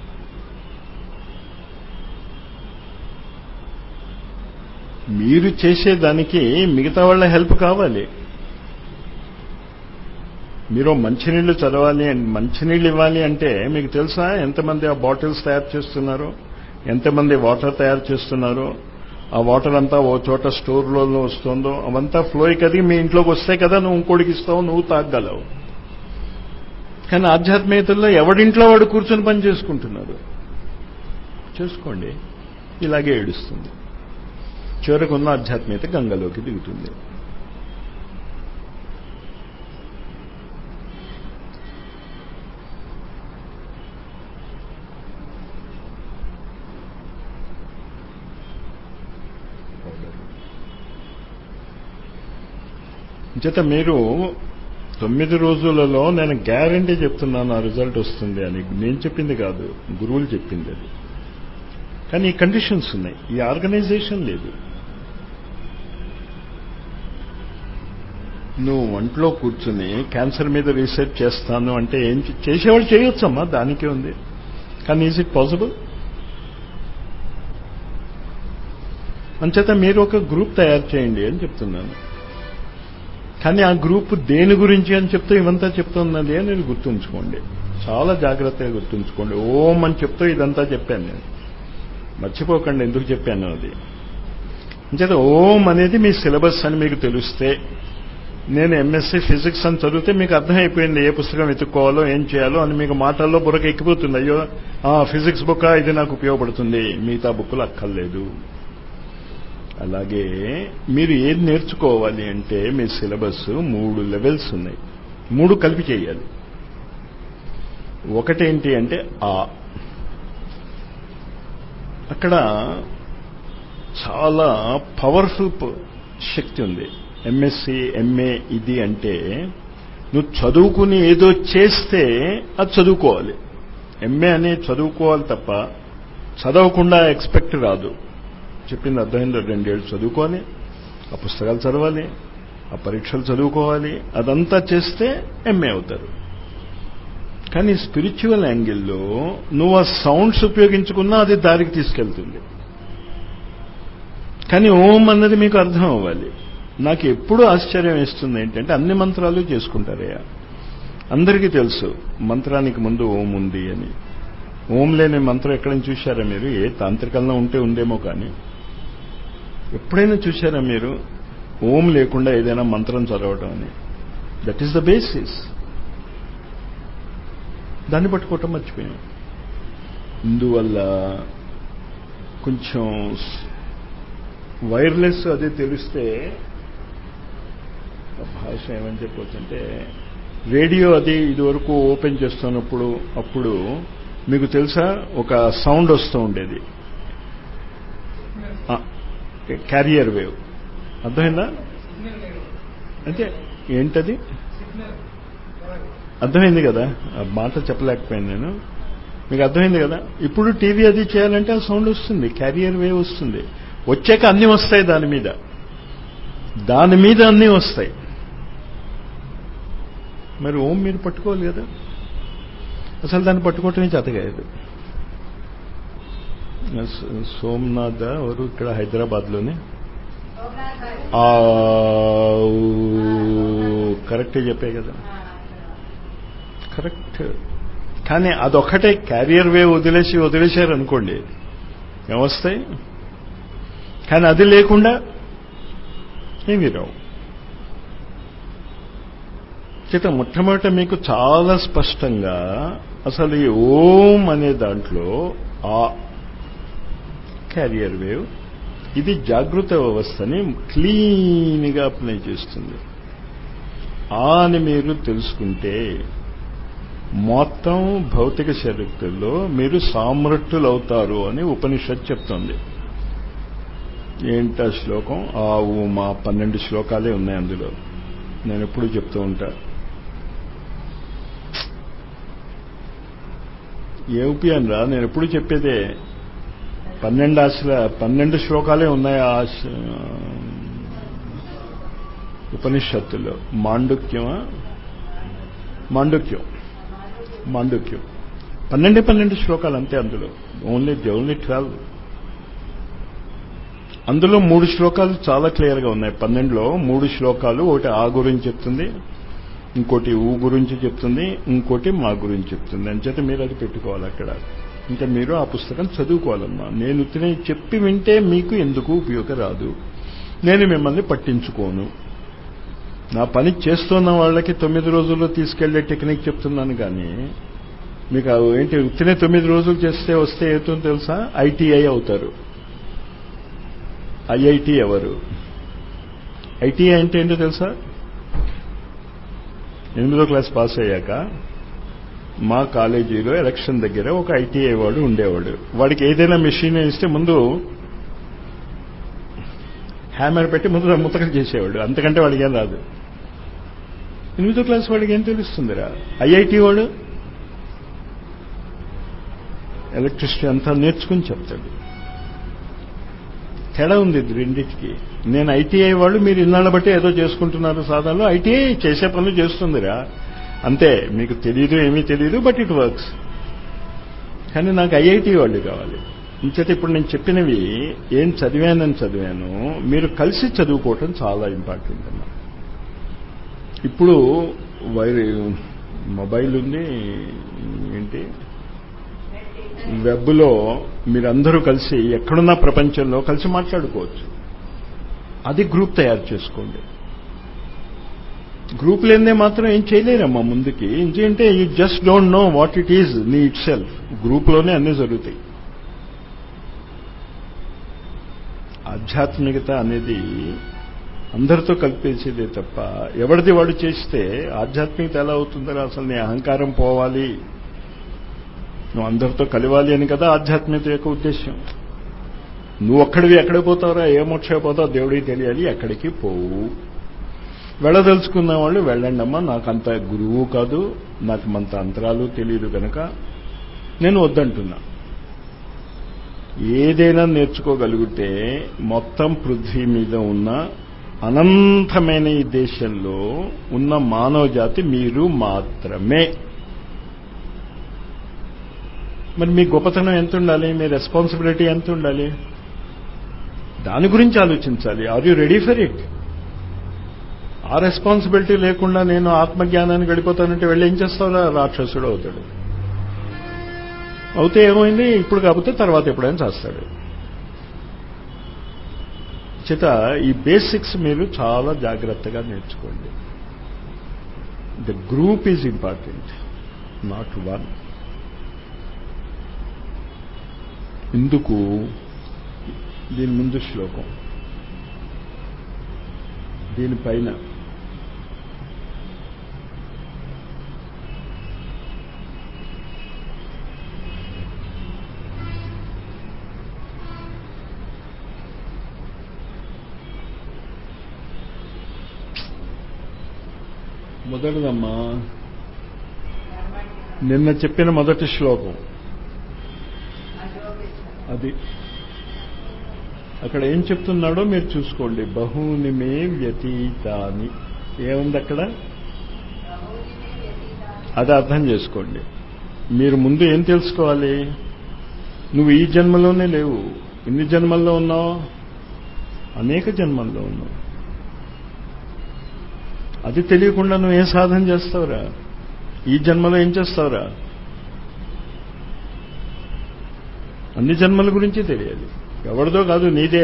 మీరు చేసేదానికి మిగతా వాళ్ళ హెల్ప్ కావాలి మీరు మంచినీళ్లు చదవాలి మంచినీళ్ళు ఇవ్వాలి అంటే మీకు తెలుసా ఎంతమంది ఆ బాటిల్స్ తయారు చేస్తున్నారో ఎంతమంది వాటర్ తయారు చేస్తున్నారో ఆ వాటర్ అంతా ఓ చోట స్టోర్లో వస్తుందో అవంతా ఫ్లోయి కదిగి మీ ఇంట్లోకి వస్తే కదా నువ్వు ఇంకోటికి ఇస్తావు నువ్వు తాగలవు కానీ ఆధ్యాత్మికతల్లో ఎవడింట్లో వాడు కూర్చొని పని చేసుకుంటున్నారు చేసుకోండి ఇలాగే ఏడుస్తుంది చివరికి ఉన్న ఆధ్యాత్మికత గంగలోకి దిగుతుంది చేత మీరు తొమ్మిది రోజులలో నేను గ్యారంటీ చెప్తున్నాను ఆ రిజల్ట్ వస్తుంది అని నేను చెప్పింది కాదు గురువులు చెప్పింది అది కానీ ఈ కండిషన్స్ ఉన్నాయి ఈ ఆర్గనైజేషన్ లేదు నువ్వు ఒంట్లో కూర్చుని క్యాన్సర్ మీద రీసెర్చ్ చేస్తాను అంటే ఏం చేసేవాళ్ళు చేయొచ్చమ్మా దానికే ఉంది కానీ ఈజ్ ఇట్ పాసిబుల్ అంచేత మీరు ఒక గ్రూప్ తయారు చేయండి అని చెప్తున్నాను కానీ ఆ గ్రూప్ దేని గురించి అని చెప్తూ ఇవంతా చెప్తున్నది అని నేను గుర్తుంచుకోండి చాలా జాగ్రత్తగా గుర్తుంచుకోండి ఓం అని చెప్తూ ఇదంతా చెప్పాను నేను మర్చిపోకండి ఎందుకు చెప్పాను అది అంచేత ఓం అనేది మీ సిలబస్ అని మీకు తెలిస్తే నేను ఎంఎస్సీ ఫిజిక్స్ అని చదివితే మీకు అర్థమైపోయింది ఏ పుస్తకం వెతుక్కోవాలో ఏం చేయాలో అని మీకు మాటల్లో బుర్రకు ఎక్కిపోతుంది అయ్యో ఆ ఫిజిక్స్ బుక్ ఇది నాకు ఉపయోగపడుతుంది మిగతా బుక్కులు అక్కర్లేదు అలాగే మీరు ఏది నేర్చుకోవాలి అంటే మీ సిలబస్ మూడు లెవెల్స్ ఉన్నాయి మూడు కలిపి చేయాలి ఒకటేంటి అంటే ఆ అక్కడ చాలా పవర్ఫుల్ శక్తి ఉంది ఎంఎస్సి ఎంఏ ఇది అంటే నువ్వు చదువుకుని ఏదో చేస్తే అది చదువుకోవాలి ఎంఏ అనే చదువుకోవాలి తప్ప చదవకుండా ఎక్స్పెక్ట్ రాదు చెప్పింది అర్థమైందో రెండేళ్ళు చదువుకోవాలి ఆ పుస్తకాలు చదవాలి ఆ పరీక్షలు చదువుకోవాలి అదంతా చేస్తే ఎంఏ అవుతారు కానీ స్పిరిచువల్ యాంగిల్లో నువ్వు ఆ సౌండ్స్ ఉపయోగించుకున్నా అది దారికి తీసుకెళ్తుంది కానీ ఓం అన్నది మీకు అర్థం అవ్వాలి నాకు ఎప్పుడూ ఆశ్చర్యం వేస్తుంది ఏంటంటే అన్ని మంత్రాలు చేసుకుంటారయ్యా అందరికీ తెలుసు మంత్రానికి ముందు ఓం ఉంది అని ఓం లేని మంత్రం ఎక్కడైనా చూశారా మీరు ఏ తాంత్రికంలో ఉంటే ఉందేమో కానీ ఎప్పుడైనా చూశారా మీరు ఓం లేకుండా ఏదైనా మంత్రం చదవడం అని దట్ ఈస్ ద బేసిస్ దాన్ని పట్టుకోవటం మర్చిపోయాం ఇందువల్ల కొంచెం వైర్లెస్ అది తెలిస్తే భాష ఏమని చెప్పొచ్చంటే రేడియో అది ఇదివరకు ఓపెన్ చేస్తున్నప్పుడు అప్పుడు మీకు తెలుసా ఒక సౌండ్ వస్తూ ఉండేది క్యారియర్ వేవ్ అర్థమైందా అంటే ఏంటది అర్థమైంది కదా ఆ మాట చెప్పలేకపోయాను నేను మీకు అర్థమైంది కదా ఇప్పుడు టీవీ అది చేయాలంటే ఆ సౌండ్ వస్తుంది క్యారియర్ వేవ్ వస్తుంది వచ్చాక అన్నీ వస్తాయి దాని మీద దాని మీద అన్నీ వస్తాయి మరి ఓం మీరు పట్టుకోవాలి కదా అసలు దాన్ని పట్టుకోవటమే చేతగాయదు సోమనాథ్ ఎవరు ఇక్కడ హైదరాబాద్లోనే కరెక్టే చెప్పే కదా కరెక్ట్ కానీ అదొక్కటే క్యారియర్ వేవ్ వదిలేసి వదిలేశారు అనుకోండి ఏమొస్తాయి కానీ అది లేకుండా ఏమి రావు చేత మొట్టమొదట మీకు చాలా స్పష్టంగా అసలు ఈ ఓం అనే దాంట్లో ఆ క్యారియర్ వేవ్ ఇది జాగృత వ్యవస్థని క్లీన్గా అప్లై చేస్తుంది ఆ అని మీరు తెలుసుకుంటే మొత్తం భౌతిక శరీరంలో మీరు సామ్రట్టులు అవుతారు అని ఉపనిషత్ చెప్తోంది ఏంట శ్లోకం ఆ మా పన్నెండు శ్లోకాలే ఉన్నాయి అందులో నేను ఎప్పుడు చెప్తూ ఉంటా ఏ ఉపయోగం రా నేను ఎప్పుడు చెప్పేదే పన్నెండు ఆశల పన్నెండు శ్లోకాలే ఉన్నాయి ఆ ఉపనిషత్తుల్లో మాండుక్యమా మాండుక్యం మాండుక్యం పన్నెండే పన్నెండు శ్లోకాలు అంతే అందులో ఓన్లీ ఓన్లీ ట్వెల్వ్ అందులో మూడు శ్లోకాలు చాలా క్లియర్గా ఉన్నాయి పన్నెండులో మూడు శ్లోకాలు ఒకటి ఆ గురించి చెప్తుంది ఇంకోటి ఊ గురించి చెప్తుంది ఇంకోటి మా గురించి చెప్తుంది అంచేత మీరు అది పెట్టుకోవాలి అక్కడ ఇంకా మీరు ఆ పుస్తకం చదువుకోవాలమ్మా నేను తినే చెప్పి వింటే మీకు ఎందుకు ఉపయోగం రాదు నేను మిమ్మల్ని పట్టించుకోను నా పని చేస్తున్న వాళ్ళకి తొమ్మిది రోజుల్లో తీసుకెళ్లే టెక్నిక్ చెప్తున్నాను కానీ మీకు ఏంటి ఉత్తినే తొమ్మిది రోజులు చేస్తే వస్తే ఏతుందో తెలుసా ఐటీఐ అవుతారు ఐఐటి ఎవరు ఐటీఐ అంటే ఏంటో తెలుసా ఎనిమిదో క్లాస్ పాస్ అయ్యాక మా కాలేజీలో ఎలక్షన్ దగ్గర ఒక ఐటీఐ వాడు ఉండేవాడు వాడికి ఏదైనా మెషిన్ ఇస్తే ముందు హ్యామర్ పెట్టి ముందు ముతకలు చేసేవాడు అంతకంటే వాడికి ఏం రాదు ఎనిమిదో క్లాస్ వాడికి ఏం తెలుస్తుందిరా ఐఐటి వాడు ఎలక్ట్రిసిటీ అంతా నేర్చుకుని చెప్తాడు తేడా ఉంది రెండింటికి నేను ఐటీఐ వాళ్ళు మీరు ఇన్నాళ్ళ బట్టి ఏదో చేసుకుంటున్నారు సాధనలో ఐటీఐ చేసే పనులు చేస్తుందిరా అంతే మీకు తెలియదు ఏమీ తెలియదు బట్ ఇట్ వర్క్స్ కానీ నాకు ఐఐటి వాళ్ళు కావాలి ఇంచేత ఇప్పుడు నేను చెప్పినవి ఏం చదివానని చదివాను మీరు కలిసి చదువుకోవటం చాలా ఇంపార్టెంట్ అన్న ఇప్పుడు వైర్ మొబైల్ ఉంది ఏంటి వెబ్లో మీరందరూ కలిసి ఎక్కడున్న ప్రపంచంలో కలిసి మాట్లాడుకోవచ్చు అది గ్రూప్ తయారు చేసుకోండి గ్రూప్ లేదే మాత్రం ఏం చేయలేరమ్మా ముందుకి ఏంటంటే you just don't know what it is నీ ఇట్ సెల్ఫ్ గ్రూప్లోనే అన్నీ జరుగుతాయి ఆధ్యాత్మికత అనేది అందరితో కలిపేసేదే తప్ప ఎవరిది వాడు చేస్తే ఆధ్యాత్మికత ఎలా అవుతుందని అసలు నీ అహంకారం పోవాలి నువ్వు అందరితో కలవాలి అని కదా ఆధ్యాత్మికత యొక్క ఉద్దేశం నువ్వు ఒక్కడివి ఎక్కడికి పోతావురా ఏ మోక్ష పోతావు దేవుడికి తెలియాలి ఎక్కడికి పోవు వెళ్ళదలుచుకున్న వాళ్ళు వెళ్ళండి అమ్మా నాకు అంత గురువు కాదు నాకు మంత అంతరాలు తెలియదు కనుక నేను వద్దంటున్నా ఏదైనా నేర్చుకోగలిగితే మొత్తం పృథ్వీ మీద ఉన్న అనంతమైన ఈ దేశంలో ఉన్న మానవ జాతి మీరు మాత్రమే మరి మీ గొప్పతనం ఎంత ఉండాలి మీ రెస్పాన్సిబిలిటీ ఎంత ఉండాలి దాని గురించి ఆలోచించాలి are you ready for it ఆ రెస్పాన్సిబిలిటీ లేకుండా నేను ఆత్మజ్ఞానానికి వెళ్ళిపోతానంటే వెళ్ళి ఏం చేస్తావురా రాక్షసుడు అవుతాడు అవుతే ఏమైంది ఇప్పుడు కాకపోతే తర్వాత ఎప్పుడైనా చేస్తాడు చేత ఈ బేసిక్స్ మీరు చాలా జాగ్రత్తగా నేర్చుకోండి the group is important not one ఇందుకు దీని ముందు శ్లోకం దీనిపైన మొదటిదమ్మా నిన్న చెప్పిన మొదటి శ్లోకం అది అక్కడ ఏం చెప్తున్నాడో మీరు చూసుకోండి బహూని మే వ్యతీతాని ఏముంది అక్కడ అది అర్థం చేసుకోండి మీరు ముందు ఏం తెలుసుకోవాలి నువ్వు ఈ జన్మలోనే లేవు ఎన్ని జన్మల్లో ఉన్నావు అనేక జన్మల్లో ఉన్నావు అది తెలియకుండా నువ్వు ఏం సాధన చేస్తావురా ఈ జన్మలో ఏం చేస్తావురా అన్ని జన్మల గురించి తెలియాలి ఎవరిదో కాదు నీదే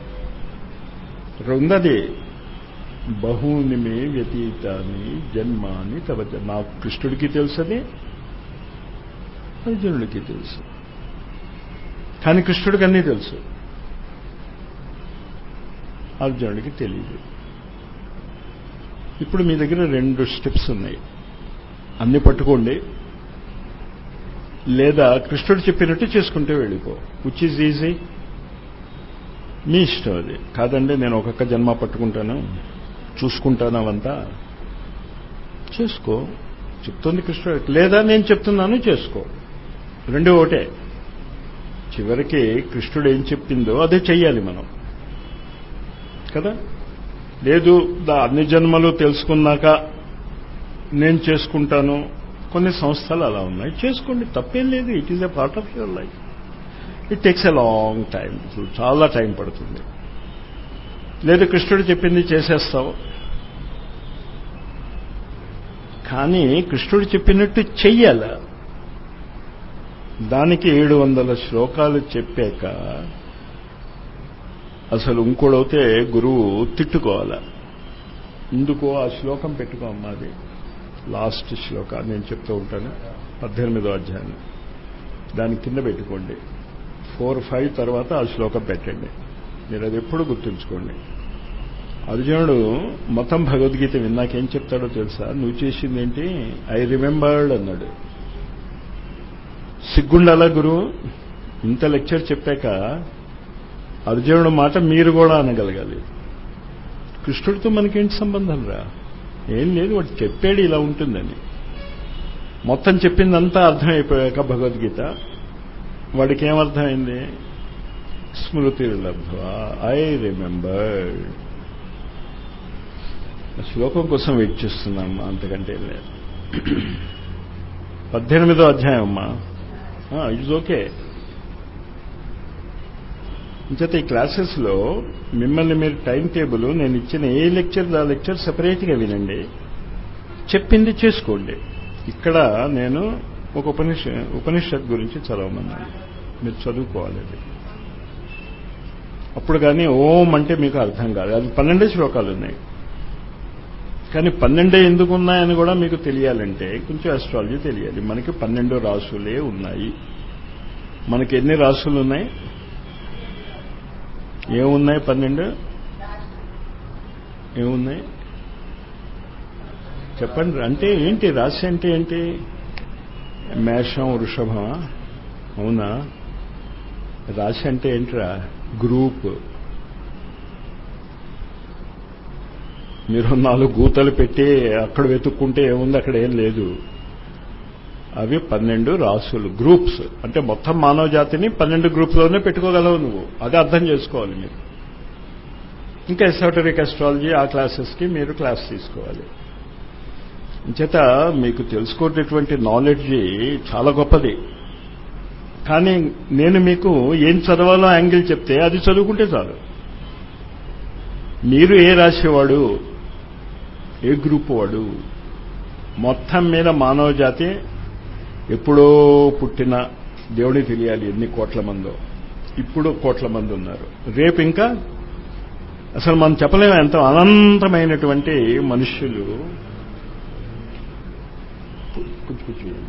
ఉన్నది బహూని మే వ్యతీతాన్ని జన్మాని తవ నాకు కృష్ణుడికి తెలుసని అర్జునుడికి తెలుసు కానీ కృష్ణుడికి అన్నీ తెలుసు అర్జునుడికి తెలియదు ఇప్పుడు మీ దగ్గర రెండు స్టెప్స్ ఉన్నాయి అన్ని పట్టుకోండి లేదా కృష్ణుడు చెప్పినట్టు చేసుకుంటే వెళ్ళిపో విచ్ ఈజ్ ఈజీ మీ ఇష్టం అది కాదండి నేను ఒక్కొక్క జన్మ పట్టుకుంటాను చూసుకుంటాను అవంతా చేసుకో చెప్తుంది కృష్ణుడు లేదా నేను చెప్తున్నాను చేసుకో రెండు ఒకటే చివరికి కృష్ణుడు ఏం చెప్పిందో అదే చెయ్యాలి మనం కదా లేదు అన్ని జన్మలు తెలుసుకున్నాక నేను చేసుకుంటాను కొన్ని సంస్థలు అలా ఉన్నాయి చేసుకోండి తప్పేం లేదు it is a part of your life it takes a long time చాలా టైం పడుతుంది లేదు కృష్ణుడు చెప్పింది చేసేస్తావు కానీ కృష్ణుడు చెప్పినట్టు చెయ్యాల దానికి ఏడు వందల శ్లోకాలు చెప్పాక అసలు ఇంకోడైతే గురువు తిట్టుకోవాల ఇందుకో ఆ శ్లోకం పెట్టుకో అమ్మాది లాస్ట్ శ్లోక నేను చెప్తూ ఉంటాను పద్దెనిమిదో అధ్యాయం దాని కింద పెట్టుకోండి ఫోర్ ఫైవ్ తర్వాత ఆ శ్లోకం పెట్టండి మీరు అది ఎప్పుడు గుర్తుంచుకోండి అర్జునుడు మొత్తం భగవద్గీత విన్నాకేం చెప్తాడో తెలుసా నువ్వు చేసిందేంటి ఐ రిమెంబర్డ్ అన్నాడు సిగ్గుండాలా గురువు ఇంత లెక్చర్ చెప్పాక అర్జునుడు మాట మీరు కూడా అనగలగాలి కృష్ణుడితో మనకేంటి సంబంధం రా ఏం లేదు వాడు చెప్పాడు ఇలా ఉంటుందని మొత్తం చెప్పిందంతా అర్థమైపోయాక భగవద్గీత వాడికి ఏమర్థమైంది స్మృతి లబ్ధ్వా ఐ రిమెంబర్ శ్లోకం కోసం వెయిట్ చేస్తున్నాం అంతకంటే లేదు పద్దెనిమిదో అధ్యాయం అమ్మా ఇట్స్ ఓకే ఇంచేత ఈ క్లాసెస్లో మిమ్మల్ని మీరు టైం టేబుల్ నేను ఇచ్చిన ఏ లెక్చర్ ఆ లెక్చర్ సెపరేట్గా వినండి చెప్పింది చేసుకోండి ఇక్కడ నేను ఒక ఉపనిష ఉపనిషత్ గురించి చదవమన్నాను మీరు చదువుకోవాలి అది అప్పుడు కానీ ఓం అంటే మీకు అర్థం కాదు అది పన్నెండే శ్లోకాలు ఉన్నాయి కానీ పన్నెండే ఎందుకు ఉన్నాయని కూడా మీకు తెలియాలంటే కొంచెం అస్ట్రాలజీ తెలియాలి మనకి పన్నెండు రాసులే ఉన్నాయి మనకి ఎన్ని రాసులు ఉన్నాయి ఏమున్నాయి పన్నెండు ఏమున్నాయి చెప్పండి అంటే ఏంటి రాశి అంటే ఏంటి మేషం వృషభమా అవునా రాశి అంటే ఏంట్రా గ్రూప్ మీరు నాలుగు గూతలు పెట్టి అక్కడ వెతుక్కుంటే ఏముంది అక్కడ ఏం లేదు అవి పన్నెండు రాసులు గ్రూప్స్ అంటే మొత్తం మానవ జాతిని పన్నెండు గ్రూప్లోనే పెట్టుకోగలవు నువ్వు అది అర్థం చేసుకోవాలి మీరు ఇంకా ఎసోటరిక్ అస్ట్రాలజీ ఆ క్లాసెస్కి మీరు క్లాస్ తీసుకోవాలి చేత మీకు తెలుసుకునేటువంటి నాలెడ్జ్ చాలా గొప్పది కానీ నేను మీకు ఏం చదవాలో యాంగిల్ చెప్తే అది చదువుకుంటే చాలు మీరు ఏ రాసేవాడు ఏ గ్రూప్ వాడు మొత్తం మీద మానవ జాతి ఎప్పుడో పుట్టిన దేవుడికి తెలియాలి ఎన్ని కోట్ల మందో ఇప్పుడు కోట్ల మంది ఉన్నారు రేపు ఇంకా అసలు మనం చెప్పలేము ఎంత అనంతమైనటువంటి మనుష్యులు కూర్చు కూర్చోండి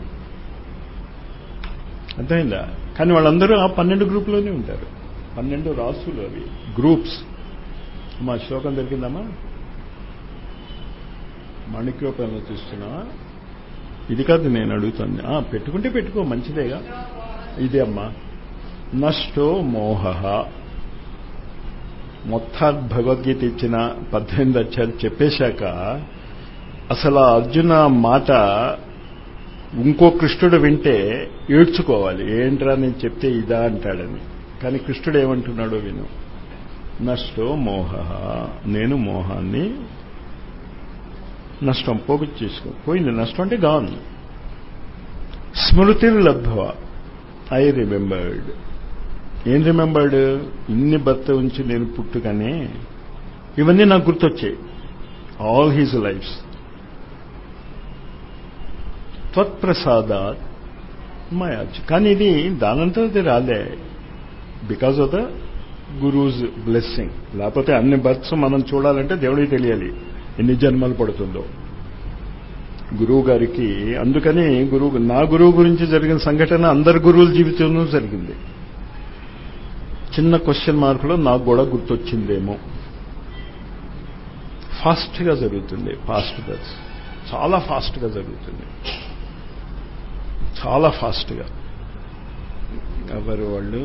అర్థమైందా కానీ వాళ్ళందరూ ఆ పన్నెండు గ్రూపులోనే ఉంటారు పన్నెండు రాసులు అవి గ్రూప్స్ మా శ్లోకం దొరికిందమ్మా మణిక్యోపంలో చూస్తున్నావా ఇది కాదు నేను అడుగుతాను ఆ, పెట్టుకుంటే పెట్టుకో మంచిదేగా ఇదే అమ్మా నష్టో మోహ మొత్తం భగవద్గీత ఇచ్చిన పద్దెనిమిది అక్షరాలు చెప్పేశాక అసలు ఆ అర్జున మాట ఇంకో కృష్ణుడు వింటే ఏడ్చుకోవాలి ఏంట్రా నేను చెప్తే ఇదా అంటాడని కానీ కృష్ణుడు ఏమంటున్నాడో విను నష్టో మోహ నేను మోహాన్ని నష్టం పోగు చేసుకో పోయింది నష్టం అంటే గాన్ స్మృతి లబ్ధవ ఐ రిమెంబర్డ్ ఏం రిమెంబర్డ్ ఇన్ని భర్త ఉంచి నేను పుట్టుకనే ఇవన్నీ నాకు గుర్తొచ్చాయి ఆల్ హీజ్ లైఫ్స్ త్వత్ప్రసాదాత్ మాయాచ్ కానీ ఇది దానంతా అది రాలే because of the guru's blessing లేకపోతే అన్ని బర్త్స్ మనం చూడాలంటే దేవుడికి తెలియాలి ఎన్ని జన్మలు పడుతుందో గురువు గారికి అందుకని గురువు నా గురువు గురించి జరిగిన సంఘటన అందరి గురువుల జీవితంలో జరిగింది చిన్న క్వశ్చన్ మార్కులో నాకు కూడా గుర్తొచ్చిందేమో ఫాస్ట్గా జరుగుతుంది ఫాస్ట్ బర్త్స్ చాలా ఫాస్ట్గా జరుగుతుంది చాలా ఫాస్ట్గా ఎవరు వాళ్ళు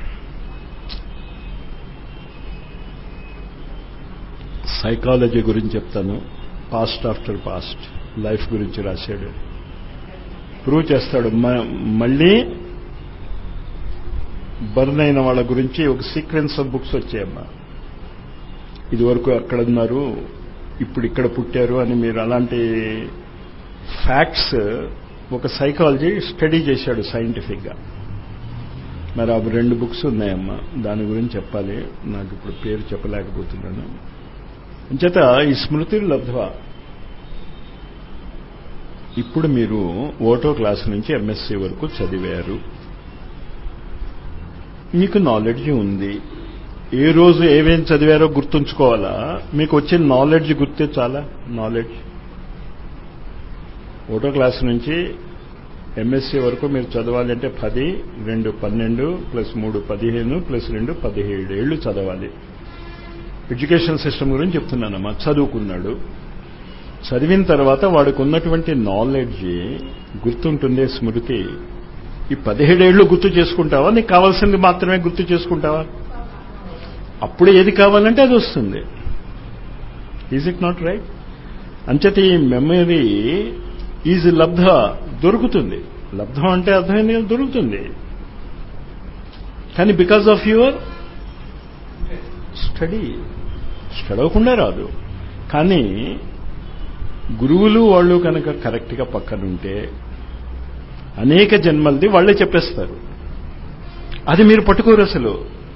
సైకాలజీ గురించి చెప్తాను పాస్ట్ ఆఫ్టర్ పాస్ట్ లైఫ్ గురించి రాశాడు ప్రూవ్ చేస్తాడు మ- మళ్ళీ బర్న్ అయిన వాళ్ళ గురించి ఒక సీక్వెన్స్ ఆఫ్ బుక్స్ వచ్చాయమ్మా ఇదివరకు అక్కడ ఉన్నారు ఇప్పుడు ఇక్కడ పుట్టారు అని మీరు అలాంటి ఫ్యాక్ట్స్ ఒక సైకాలజీ స్టడీ చేశాడు సైంటిఫిక్గా మరి అవి రెండు బుక్స్ ఉన్నాయమ్మా దాని గురించి చెప్పాలి నాకు ఇప్పుడు పేరు చెప్పలేకపోతున్నాను అంచేత ఈ స్మృతి లబ్ధ ఇప్పుడు మీరు ఓటో క్లాస్ నుంచి ఎంఎస్సీ వరకు చదివారు మీకు నాలెడ్జ్ ఉంది ఏ రోజు ఏమేం చదివారో గుర్తుంచుకోవాలా మీకు వచ్చిన నాలెడ్జ్ గుర్తే చాలా నాలెడ్జ్ ఓటో క్లాస్ నుంచి ఎంఎస్సీ వరకు మీరు చదవాలి అంటే పది రెండు పన్నెండు ప్లస్ మూడు పదిహేను ప్లస్ రెండు పదిహేడు ఏళ్ళు చదవాలి ఎడ్యుకేషన్ సిస్టమ్ గురించి చెప్తున్నానమ్మా చదువుకున్నాడు చదివిన తర్వాత వాడికి ఉన్నటువంటి నాలెడ్జ్ గుర్తుంటుందే స్మృతి ఈ పదిహేడేళ్లు గుర్తు చేసుకుంటావా నీకు కావాల్సింది మాత్రమే గుర్తు చేసుకుంటావా అప్పుడు ఏది కావాలంటే అది వస్తుంది ఈజ్ ఇట్ నాట్ రైట్ అంచేత ఈ మెమరీ ఈజ్ లబ్ధ దొరుకుతుంది లబ్ధం అంటే అర్థమైంది కదా, దొరుకుతుంది కానీ బికాజ్ ఆఫ్ యువర్ స్టడీ చదవకుండా రాదు కానీ గురువులు వాళ్ళు కనుక కరెక్ట్గా పక్కనుంటే అనేక జన్మలది వాళ్ళే చెప్పేస్తారు అది మీరు పట్టుకోరు అసలు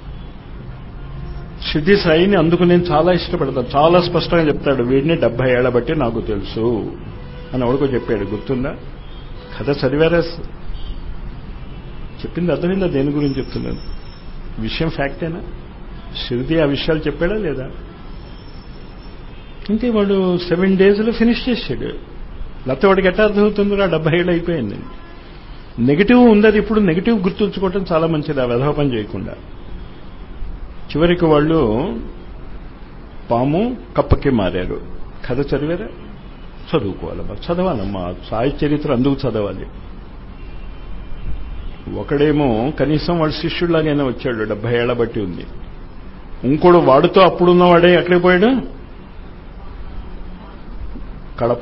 సిద్ధి సాయిని అందుకు నేను చాలా ఇష్టపడతాను చాలా స్పష్టంగా చెప్తాడు వీడిని డెబ్బై ఏళ్ల బట్టి నాకు తెలుసు అని ఎవడికో చెప్పాడు గుర్తుందా కథ చదివారా చెప్పింది అర్థమైందా దేని గురించి చెప్తున్నాను విషయం ఫ్యాక్టేనా శృతి ఆ విషయాలు చెప్పాడా లేదా ఇంకే వాడు సెవెన్ డేస్లో ఫినిష్ చేశాడు లేకపోతే వాడికి ఎట్లా అర్థమవుతుందో డెబ్బై ఏళ్ళు అయిపోయింది నెగిటివ్ ఉందని ఇప్పుడు నెగిటివ్ గుర్తుంచుకోవటం చాలా మంచిది ఆ వెధవ పని చేయకుండా చివరికి వాళ్ళు పాము కప్పకి మారారు కథ చదివారా చదువుకోవాలమ్మా చదవాలమ్మా సాయి చరిత్ర అందుకు చదవాలి ఒకడేమో కనీసం వాడు శిష్యుడిలాగైనా వచ్చాడు డెబ్బై ఏళ్ల బట్టి ఉంది ఇంకోడు వాడుతో అప్పుడున్నవాడే ఎక్కడికి పోయాడు కడప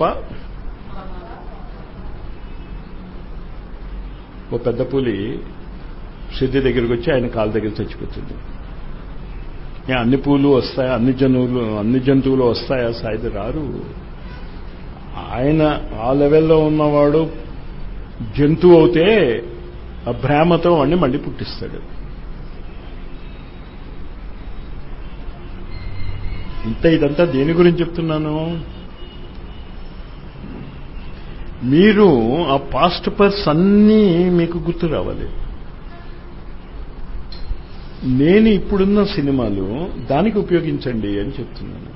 ఓ పెద్ద పులి సిద్ధి దగ్గరికి వచ్చి ఆయన కాళ్ళ దగ్గర చచ్చిపోతుంది అన్ని పూలు వస్తాయా అన్ని జంతువులు అన్ని జంతువులు వస్తాయా సాయిది రారు ఆయన ఆ లెవెల్లో ఉన్నవాడు జంతువు అవుతే ఆ భ్రామతో వాడిని మళ్ళీ పుట్టిస్తాడు ఇంత ఇదంతా దేని గురించి చెప్తున్నాను మీరు ఆ పాస్ట్ పర్స్ అన్నీ మీకు గుర్తు రావాలి నేను ఇప్పుడున్న సినిమాలు దానికి ఉపయోగించండి అని చెప్తున్నాను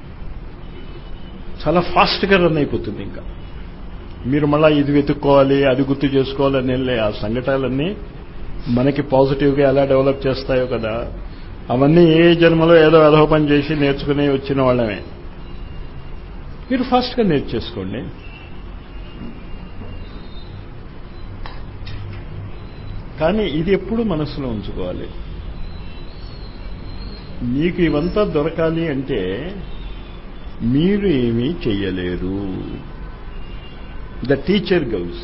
చాలా ఫాస్ట్గా రన్ అయిపోతుంది ఇంకా మీరు మళ్ళా ఇది వెతుక్కోవాలి అది గుర్తు చేసుకోవాలని వెళ్ళే ఆ సంఘటనలన్నీ మనకి పాజిటివ్గా ఎలా డెవలప్ చేస్తాయో కదా అవన్నీ ఏ జన్మలో ఏదో ఏదో పని చేసి నేర్చుకుని వచ్చిన వాళ్ళమే మీరు ఫాస్ట్గా నేర్చేసుకోండి కానీ ఇది ఎప్పుడు మనసులో ఉంచుకోవాలి మీకు ఇవంతా దొరకాలి అంటే మీరు ఏమీ చెయ్యలేరు ద టీచర్ గౌస్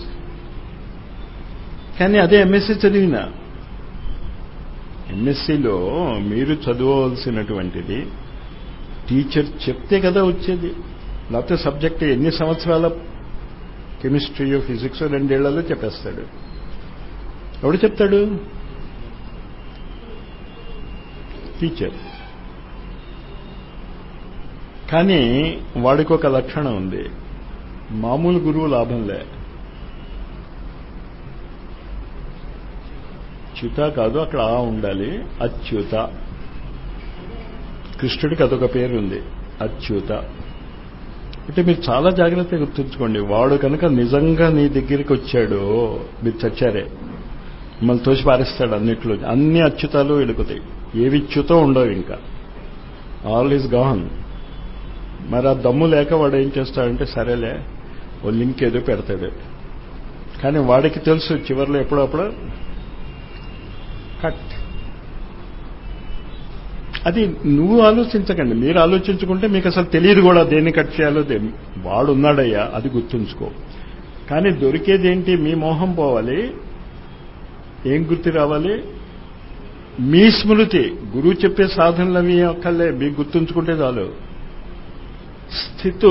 కానీ అదే ఎంఎస్సీ చదివిన ఎంఎస్సీలో మీరు చదవవలసినటువంటిది టీచర్ చెప్తే కదా వచ్చేది లేకపోతే సబ్జెక్ట్ ఎన్ని సంవత్సరాల కెమిస్ట్రీయో ఫిజిక్స్ రెండేళ్లలో చెప్పేస్తాడు ఎవడు చెప్తాడు టీచర్ కానీ వాడికి ఒక లక్షణం ఉంది మామూలు గురువు లాభంలే చ్యుత కాదు అక్కడ ఆ ఉండాలి అచ్యుత కృష్ణుడికి అదొక పేరు ఉంది అచ్యుత అంటే మీరు చాలా జాగ్రత్తగా గుర్తుంచుకోండి వాడు కనుక నిజంగా నీ దగ్గరికి వచ్చాడో మీరు చచ్చారే మిమ్మల్ని తోసి పారేస్తాడు అన్నిట్లో అన్ని అచ్యుతాలు వెలుకుతాయి ఏవి చ్యుతో ఉండవు ఇంకా ఆల్ ఈజ్ గాన్ మరి ఆ దమ్ము లేక వాడు ఏం చేస్తాడంటే సరేలే ఓ లింక్ ఏదో పెడతాడు కానీ వాడికి తెలుసు చివరిలో ఎప్పుడప్పుడు కట్ అది నువ్వు ఆలోచించకండి మీరు ఆలోచించుకుంటే మీకు అసలు తెలియదు కూడా దేన్ని కట్ చేయాలో వాడు ఉన్నాడయ్యా అది గుర్తుంచుకో కానీ దొరికేదేంటి మీ మోహం పోవాలి ఏం గుర్తు రావాలి మీ స్మృతి గురువు చెప్పే సాధనలు అవి ఒక్కళ్ళే మీకు గుర్తుంచుకుంటే చాలు స్థితు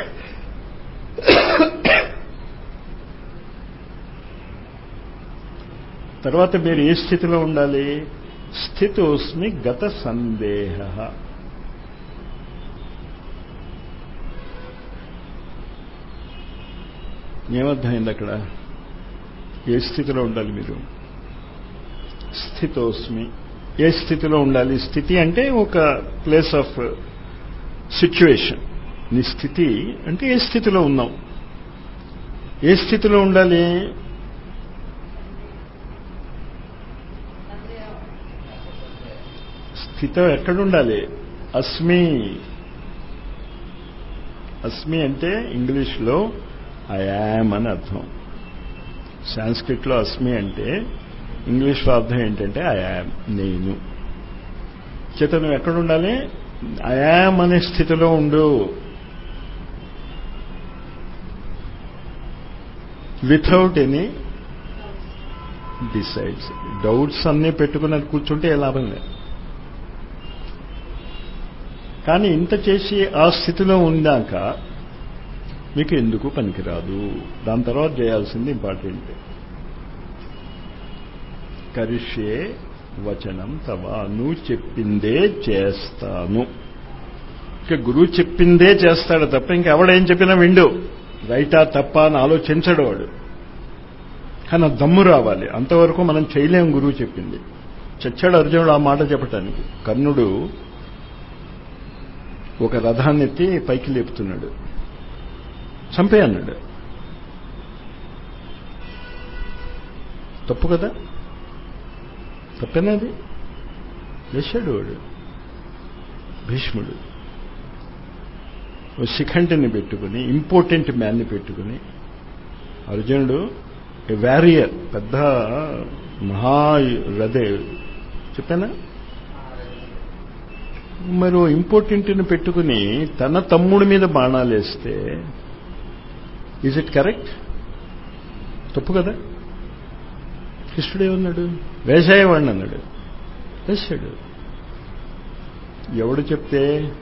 తర్వాత మీరు ఏ స్థితిలో ఉండాలి స్థితోస్మి గత సందేహ ఏమర్థమైంది అక్కడ ఏ స్థితిలో ఉండాలి మీరు స్థితోస్మి ఏ స్థితిలో ఉండాలి స్థితి అంటే ఒక ప్లేస్ ఆఫ్ సిచ్యువేషన్ నీ స్థితి అంటే ఏ స్థితిలో ఉన్నావు ఏ స్థితిలో ఉండాలి స్థితి ఎక్కడుండాలి అస్మి అస్మి అంటే ఇంగ్లీష్లో ఐ యామ్ అని అర్థం సాంస్క్రిట్లో అస్మి అంటే ఇంగ్లీష్లో అర్థం ఏంటంటే ఐ యామ్ నేను చేత నువ్వు ఎక్కడుండాలి ఐ యామ్ అనే స్థితిలో ఉండు వితౌట్ ఎనీ డిసైడ్స్ డౌట్స్ అన్నీ పెట్టుకుని అది కూర్చుంటే ఏ లాభం లేదు కానీ ఇంత చేసి ఆ స్థితిలో ఉందాక మీకు ఎందుకు పనికిరాదు దాని తర్వాత చేయాల్సింది ఇంపార్టెంట్ కరిష్యే వచనం తవ నువ్వు చెప్పిందే చేస్తాను ఇక గురువు చెప్పిందే చేస్తాడు తప్ప ఇంకెవడేం చెప్పినా విండు రైటా తప్ప అని ఆలోచించడు వాడు కానీ దమ్ము రావాలి అంతవరకు మనం చేయలేం గురువు చెప్పింది చచ్చాడు అర్జునుడు ఆ మాట చెప్పటానికి కర్ణుడు ఒక రథాన్ని ఎత్తి పైకి లేపుతున్నాడు చంపే అన్నాడు తప్పు కదా తప్పేనా అది వేశాడు వాడు భీష్ముడు ఓ శిఖండిని పెట్టుకుని ఇంపార్టెంట్ మ్యాన్ని పెట్టుకుని అర్జునుడు వ్యారియర్ పెద్ద మహా రథే చెప్పానా మరి ఇంపార్టెంట్ని పెట్టుకుని తన తమ్ముడి మీద బాణాలు వేస్తే ఈజ్ ఇట్ కరెక్ట్ తప్పు కదా కృష్ణుడు ఏమన్నాడు వేసాయవాడిని అన్నాడు వేశాడు ఎవడు చెప్తే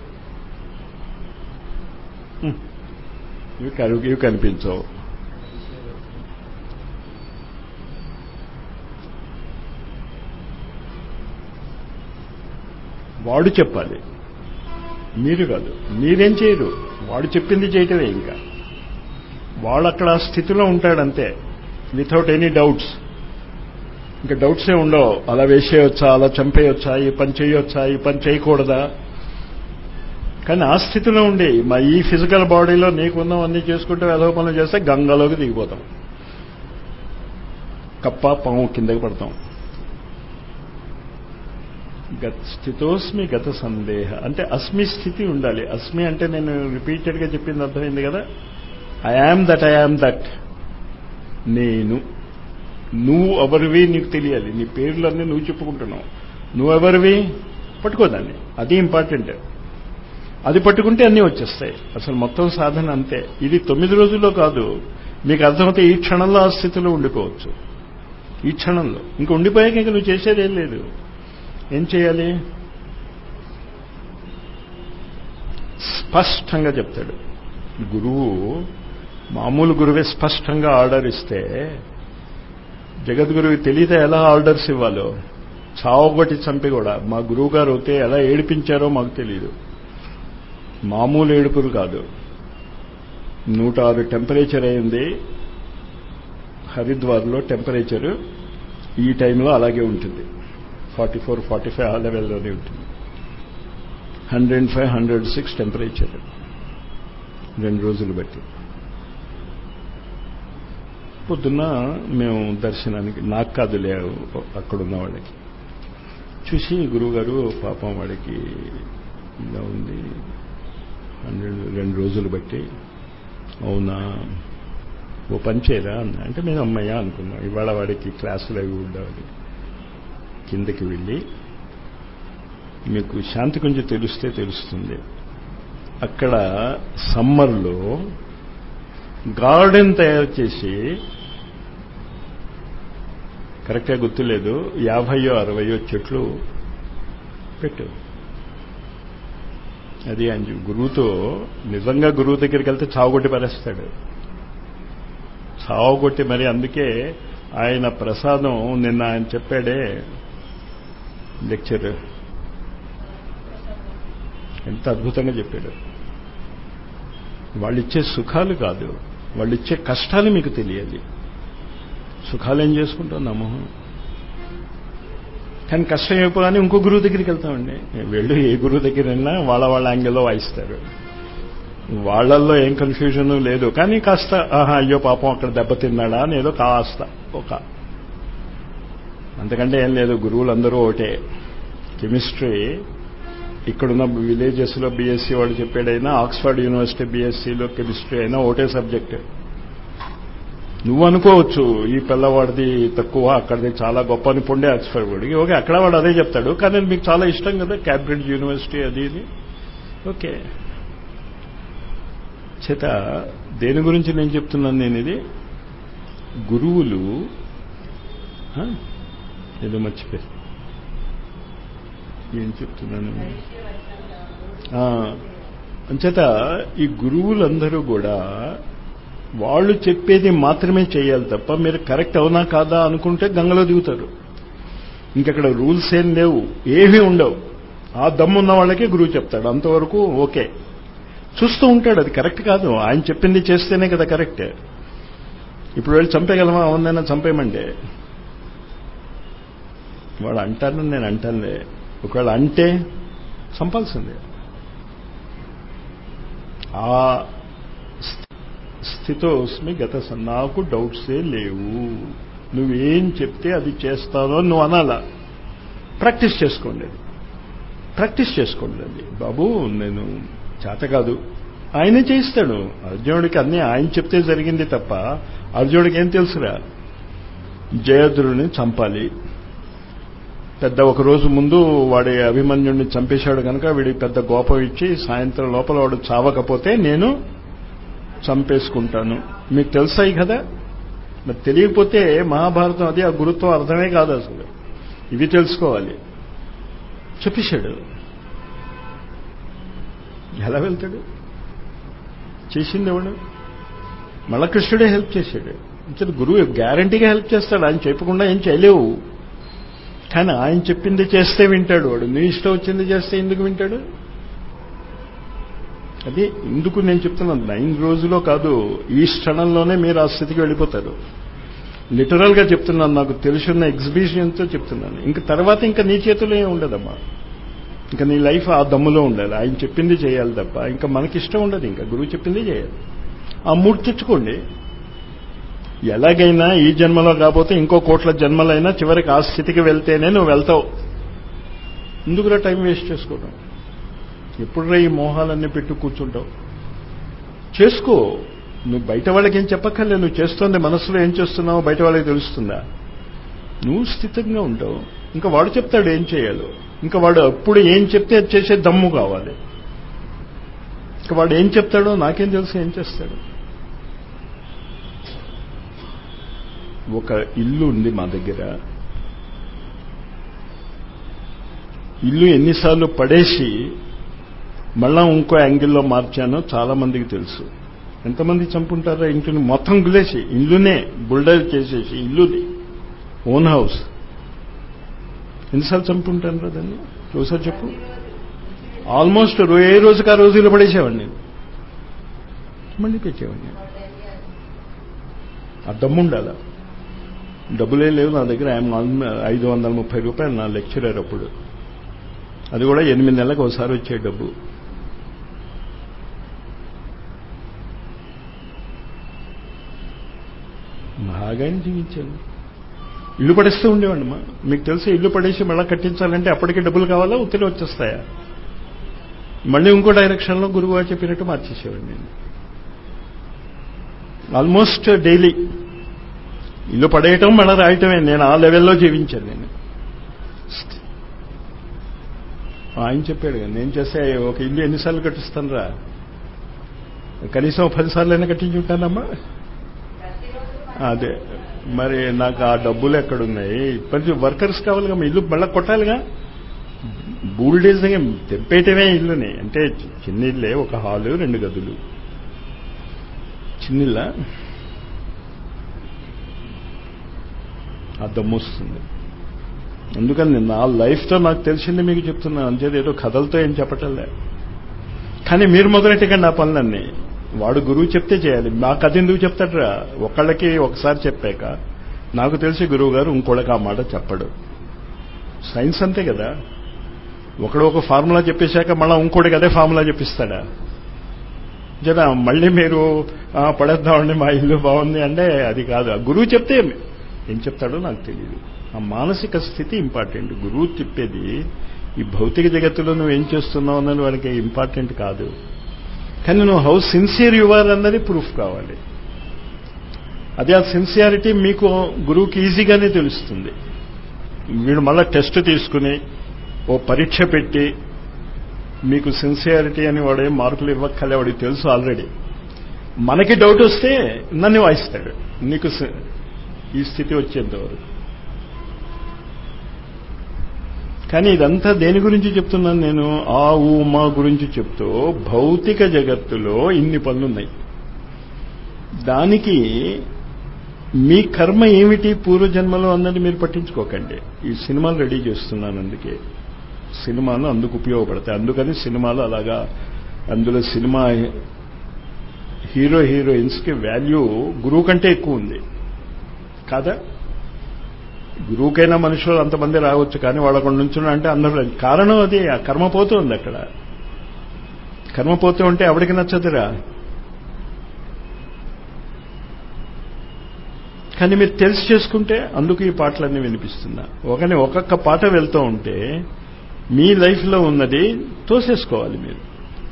ఇవి కరువు ఇవి కనిపించవు వాడు చెప్పాలి మీరు కాదు మీరేం చేయరు వాడు చెప్పింది చేయటమే ఇంకా వాడు అక్కడ ఆ స్థితిలో ఉంటాడంతే వితౌట్ ఎనీ డౌట్స్ ఇంకా డౌట్సే ఉండవు అలా వేసేయొచ్చా అలా చంపేయొచ్చా ఈ పని చేయొచ్చా ఈ పని చేయకూడదా కానీ ఆ స్థితిలో ఉండి మా ఈ ఫిజికల్ బాడీలో నీకున్నవన్నీ చేసుకుంటూ ఏదో పనులు చేస్తే గంగలోకి దిగిపోతాం కప్ప పాము కిందకి పడతాం గత స్థితోస్మి గత సందేహ అంటే అస్మి స్థితి ఉండాలి అస్మి అంటే నేను రిపీటెడ్గా చెప్పింది అర్థమైంది కదా I am that I am that నేను నువ్వు ఎవరివి నీకు తెలియాలి నీ పేర్లన్నీ నువ్వు చెప్పుకుంటున్నావు నువ్వెవరివి పట్టుకోదాన్ని అది ఇంపార్టెంట్ అది పట్టుకుంటే అన్నీ వచ్చేస్తాయి అసలు మొత్తం సాధన అంతే ఇది తొమ్మిది రోజుల్లో కాదు మీకు అర్థమైతే ఈ క్షణంలో ఆ స్థితిలో ఉండిపోవచ్చు ఈ క్షణంలో ఇంక ఉండిపోయాక ఇంక నువ్వు చేసేదేం లేదు ఏం చేయాలి స్పష్టంగా చెప్తాడు గురువు మామూలు గురువే స్పష్టంగా ఆర్డర్ ఇస్తే జగద్గురువు తెలియతే ఎలా ఆర్డర్స్ ఇవ్వాలో చావగొట్టి చంపి కూడా మా గురువు గారు అయితే ఎలా ఏడిపించారో మాకు తెలియదు మామూలు ఏడుపులు కాదు నూట ఆరు టెంపరేచర్ అయింది హరిద్వార్లో టెంపరేచర్ ఈ టైంలో అలాగే ఉంటుంది ఫార్టీ ఫోర్ ఫార్టీ ఫైవ్ ఆ లెవెల్లోనే ఉంటుంది hundred five hundred six temperature రెండు రోజులు బట్టి పొద్దున్న మేము దర్శనానికి నాకు కాదులే అక్కడున్న వాళ్ళకి చూసి గురువుగారు పాపం వాడికి ఇలా ఉంది హండ్రెడ్ రెండు రోజులు బట్టి అవునా ఓ పని చేయరా అన్న అంటే మేము అమ్మయ్యా అనుకున్నాం ఇవాళ వాడికి క్లాసులు అవి ఉండవాలి కిందకి వెళ్ళి మీకు శాంతి కొంచెం తెలిస్తే తెలుస్తుంది అక్కడ సమ్మర్లో గార్డెన్ తయారు చేసి కరెక్ట్గా గుర్తులేదు యాభయో అరవయో చెట్లు పెట్టు అది ఆయన గురువుతో నిజంగా గురువు దగ్గరికి వెళ్తే చావుగొట్టి పరేస్తాడు చావుగొట్టి మరి అందుకే ఆయన ప్రసాదం నిన్న ఆయన చెప్పాడే లెక్చర్ ఎంత అద్భుతంగా చెప్పాడు వాళ్ళు ఇచ్చే సుఖాలు కాదు వాళ్ళు ఇచ్చే కష్టాలు మీకు తెలియాలి సుఖాలు ఏం చేసుకుంటాం నమ్మహం కానీ కష్టం అయిపోగానే ఇంకో గురువు దగ్గరికి వెళ్తామండి వెళ్ళు ఏ గురువు దగ్గర వెళ్ళినా వాళ్ళ వాళ్ళ యాంగిల్లో వాయిస్తారు వాళ్ళల్లో ఏం కన్ఫ్యూజన్ లేదు కానీ కాస్త ఆహా అయ్యో పాపం అక్కడ దెబ్బతిన్నాడా అని ఏదో కాస్త ఒక అంతకంటే ఏం లేదు గురువులందరూ ఒకటే కెమిస్ట్రీ ఇక్కడున్న విలేజెస్లో బీఎస్సీ వాడు చెప్పాడైనా ఆక్స్ఫర్డ్ యూనివర్సిటీ బీఎస్సీలో కెమిస్ట్రీ అయినా ఒకటే సబ్జెక్ట్ నువ్వు అనుకోవచ్చు ఈ పిల్లవాడిది తక్కువ అక్కడిది చాలా గొప్ప అని పొండే ఆక్స్ఫర్డ్ వాడికి ఓకే అక్కడ వాడు అదే చెప్తాడు కానీ మీకు చాలా ఇష్టం కదా క్యాంబ్రిడ్జ్ యూనివర్సిటీ అది ఇది ఓకే చేత దేని గురించి నేను చెప్తున్నాను నేను ఇది గురువులు ఏదో మర్చిపోయి ఏం చెప్తున్నాను అంచేత ఈ గురువులందరూ కూడా వాళ్ళు చెప్పేది మాత్రమే చేయాలి తప్ప మీరు కరెక్ట్ అవునా కాదా అనుకుంటే గంగలో దిగుతారు ఇంకక్కడ రూల్స్ ఏం లేవు ఏమీ ఉండవు ఆ దమ్మున్న వాళ్ళకే గురువు చెప్తాడు అంతవరకు ఓకే చూస్తూ ఉంటాడు అది కరెక్ట్ కాదు ఆయన చెప్పింది చేస్తేనే కదా కరెక్ట్ ఇప్పుడు వెళ్ళి చంపేయగలమా అవునైనా చంపేయమంటే వాడు అంటాను నేను అంటానులే ఒకవేళ అంటే చంపాల్సిందే ఆ స్థితోస్మి గత స- నాకు డౌట్సే లేవు నువ్వేం చెప్తే అది చేస్తాను అని నువ్వు అనాలా ప్రాక్టీస్ చేసుకోండి అది ప్రాక్టీస్ చేసుకోండి అది బాబు నేను చేత కాదు ఆయనే చేయిస్తాడు అర్జునుడికి అన్నీ ఆయన చెప్తే జరిగింది తప్ప అర్జునుడికి ఏం తెలుసురా జయద్రుడిని చంపాలి పెద్ద ఒక రోజు ముందు వాడి అభిమన్యుడిని చంపేశాడు కనుక వీడికి పెద్ద గోపం ఇచ్చి సాయంత్రం లోపల వాడు చావకపోతే నేను చంపేసుకుంటాను మీకు తెలుసాయి కదా మరి తెలియకపోతే మహాభారతం అది ఆ గురుత్వం అర్థమే కాదు అసలు ఇవి తెలుసుకోవాలి చెప్పేశాడు ఎలా వెళ్తాడు చేసింది ఎవడు మళ్ళా కృష్ణుడే హెల్ప్ చేశాడు అంటే గురువు గ్యారంటీగా హెల్ప్ చేస్తాడు ఆయన చెప్పకుండా ఏం చేయలేవు కానీ ఆయన చెప్పింది చేస్తే వింటాడు వాడు నీ ఇష్టం వచ్చింది చేస్తే ఎందుకు వింటాడు అది ఇందుకు నేను చెప్తున్నాను నైన్ రోజులో కాదు ఈ క్షణంలోనే మీరు ఆ స్థితికి వెళ్ళిపోతారు లిటరల్ గా చెప్తున్నాను నాకు తెలుసున్న ఎగ్జిబిషన్తో చెప్తున్నాను ఇంక తర్వాత ఇంకా నీ చేతిలో ఏం ఉండదమ్మా ఇంకా నీ లైఫ్ ఆ దమ్ములో ఉండాలి ఆయన చెప్పింది చేయాలి తప్ప ఇంకా మనకి ఇష్టం ఉండదు ఇంకా గురువు చెప్పింది చేయాలి ఆ మూడు తెచ్చుకోండి ఎలాగైనా ఈ జన్మలో కాకపోతే ఇంకో కోట్ల జన్మలైనా చివరికి ఆ స్థితికి వెళ్తేనే నువ్వు వెళ్తావు ఎందుకురా టైం వేస్ట్ చేసుకోవడం ఎప్పుడురా ఈ మోహాలన్నీ పెట్టు కూర్చుంటావు చేసుకో నువ్వు బయట వాళ్ళకి ఏం చెప్పక్కర్లే నువ్వు చేస్తోంది మనసులో ఏం చేస్తున్నావో బయట వాళ్ళకి తెలుస్తుందా నువ్వు స్థితంగా ఉంటావు ఇంకా వాడు చెప్తాడు ఏం చేయాలో ఇంకా వాడు అప్పుడు ఏం చెప్తే అది చేసే దమ్ము కావాలి ఇంకా వాడు ఏం చెప్తాడో నాకేం తెలుసు ఏం చేస్తాడు ఒక ఇల్లు ఉంది మా దగ్గర ఇల్లు ఎన్నిసార్లు పడేసి మళ్ళా ఇంకో యాంగిల్లో మార్చానో చాలా మందికి తెలుసు ఎంతమంది చంపుంటారా ఇంటిని మొత్తం గులేసి ఇల్లునే బుల్డర్ చేసేసి ఇల్లుది ఓన్ హౌస్ ఎన్నిసార్లు చంపుంటాను దాన్ని ఒకసారి చెప్పు ఆల్మోస్ట్ ఏ రోజుకి ఆ రోజులో పడేసేవాడిని మళ్ళీ పెట్టేవాడిని ఆ దమ్ముండాలా డబ్బులే లేవు నా దగ్గర ఐదు వందల ముప్పై రూపాయలు నా లెక్చరర్ అప్పుడు అది కూడా ఎనిమిది నెలలకు ఒకసారి వచ్చే డబ్బు బాగానే జీవించాను ఇల్లు పడేస్తూ ఉండేవాడిని మా మీకు తెలిసి ఇల్లు పడేసి మళ్ళీ కట్టించాలంటే అప్పటికే డబ్బులు కావాలా ఉత్తిని వచ్చేస్తాయా మళ్ళీ ఇంకో డైరెక్షన్లో గురువు గారు చెప్పినట్టు మార్చేసేవాడిని నేను ఆల్మోస్ట్ డైలీ ఇల్లు పడేయటం మళ్ళీ రాయటమే నేను ఆ లెవెల్లో జీవించాను నేను ఆయన చెప్పాడు కదా నేను చేస్తే ఒక ఇల్లు ఎన్నిసార్లు కట్టిస్తాను రా కనీసం పదిసార్లు అయినా కట్టించి ఉంటానమ్మా అదే మరి నాకు ఆ డబ్బులు ఎక్కడున్నాయి కొంచెం వర్కర్స్ కావాలిగా ఇల్లు మళ్ళీ కొట్టాలిగా బూల్డేజ్ తెంపేయటమే ఇల్లుని అంటే చిన్న ఇల్లే ఒక హాలు రెండు గదులు చిన్నిల్ల ఆ దమ్ము వస్తుంది అందుకని నా లైఫ్తో నాకు తెలిసింది మీకు చెప్తున్నాను అంతేది ఏదో కథలతో ఏం చెప్పటంలే కానీ మీరు మొదలెట్టకండి ఆ పనులన్నీ వాడు గురువు చెప్తే చేయాలి మా కథ ఎందుకు చెప్తాడ్రా ఒకళ్ళకి ఒకసారి చెప్పాక నాకు తెలిసి గురువు గారు ఇంకోళ్ళకి ఆ మాట చెప్పడు సైన్స్ అంతే కదా ఒకడు ఒక ఫార్ములా చెప్పేశాక మళ్ళీ ఇంకోటికి అదే ఫార్ములా చెప్పిస్తాడా జన మళ్ళీ మీరు పడేద్దామండి మా ఇల్లు బాగుంది అంటే అది కాదు ఆ గురువు చెప్తే ఏం చెప్తాడో నాకు తెలియదు ఆ మానసిక స్థితి ఇంపార్టెంట్ గురువు చెప్పేది ఈ భౌతిక జగత్తులో నువ్వు ఏం చేస్తున్నావు అన్నది వాడికి ఇంపార్టెంట్ కాదు కానీ నువ్వు హౌ సిన్సియర్ యువర్ అన్నది ప్రూఫ్ కావాలి అదే ఆ సిన్సియారిటీ మీకు గురువుకి ఈజీగానే తెలుస్తుంది వీడు మళ్ళా టెస్ట్ తీసుకుని ఓ పరీక్ష పెట్టి మీకు సిన్సియారిటీ అని వాడు ఏం మార్కులు ఇవ్వక్కలే వాడికి తెలుసు ఆల్రెడీ మనకి డౌట్ వస్తే నన్ను వాయిస్తాడు నీకు ఈ స్థితి వచ్చేంతవరకు కానీ ఇదంతా దేని గురించి చెప్తున్నాను నేను ఆ ఊ మా గురించి చెప్తూ భౌతిక జగత్తులో ఇన్ని పనులున్నాయి దానికి మీ కర్మ ఏమిటి పూర్వజన్మలో అన్నది మీరు పట్టించుకోకండి ఈ సినిమాలు రెడీ చేస్తున్నాను అందుకే సినిమాలు అందుకు ఉపయోగపడతాయి అందుకని సినిమాలు అలాగా అందులో సినిమా హీరో హీరోయిన్స్కి వాల్యూ గురువు కంటే ఎక్కువ ఉంది కాదా గురువుకైనా మనుషులు అంతమంది రావచ్చు కానీ వాళ్ళ అక్కడ నుంచున్నా అంటే అందరూ కారణం అది ఆ కర్మ పోతుంది అక్కడ కర్మ పోతూ ఉంటే ఎవడికి నచ్చదురా కానీ మీరు తెలిసి చేసుకుంటే అందుకు ఈ పాటలన్నీ వినిపిస్తున్నా ఒకని ఒక్కొక్క పాట వెళ్తూ ఉంటే మీ లైఫ్లో ఉన్నది తోసేసుకోవాలి మీరు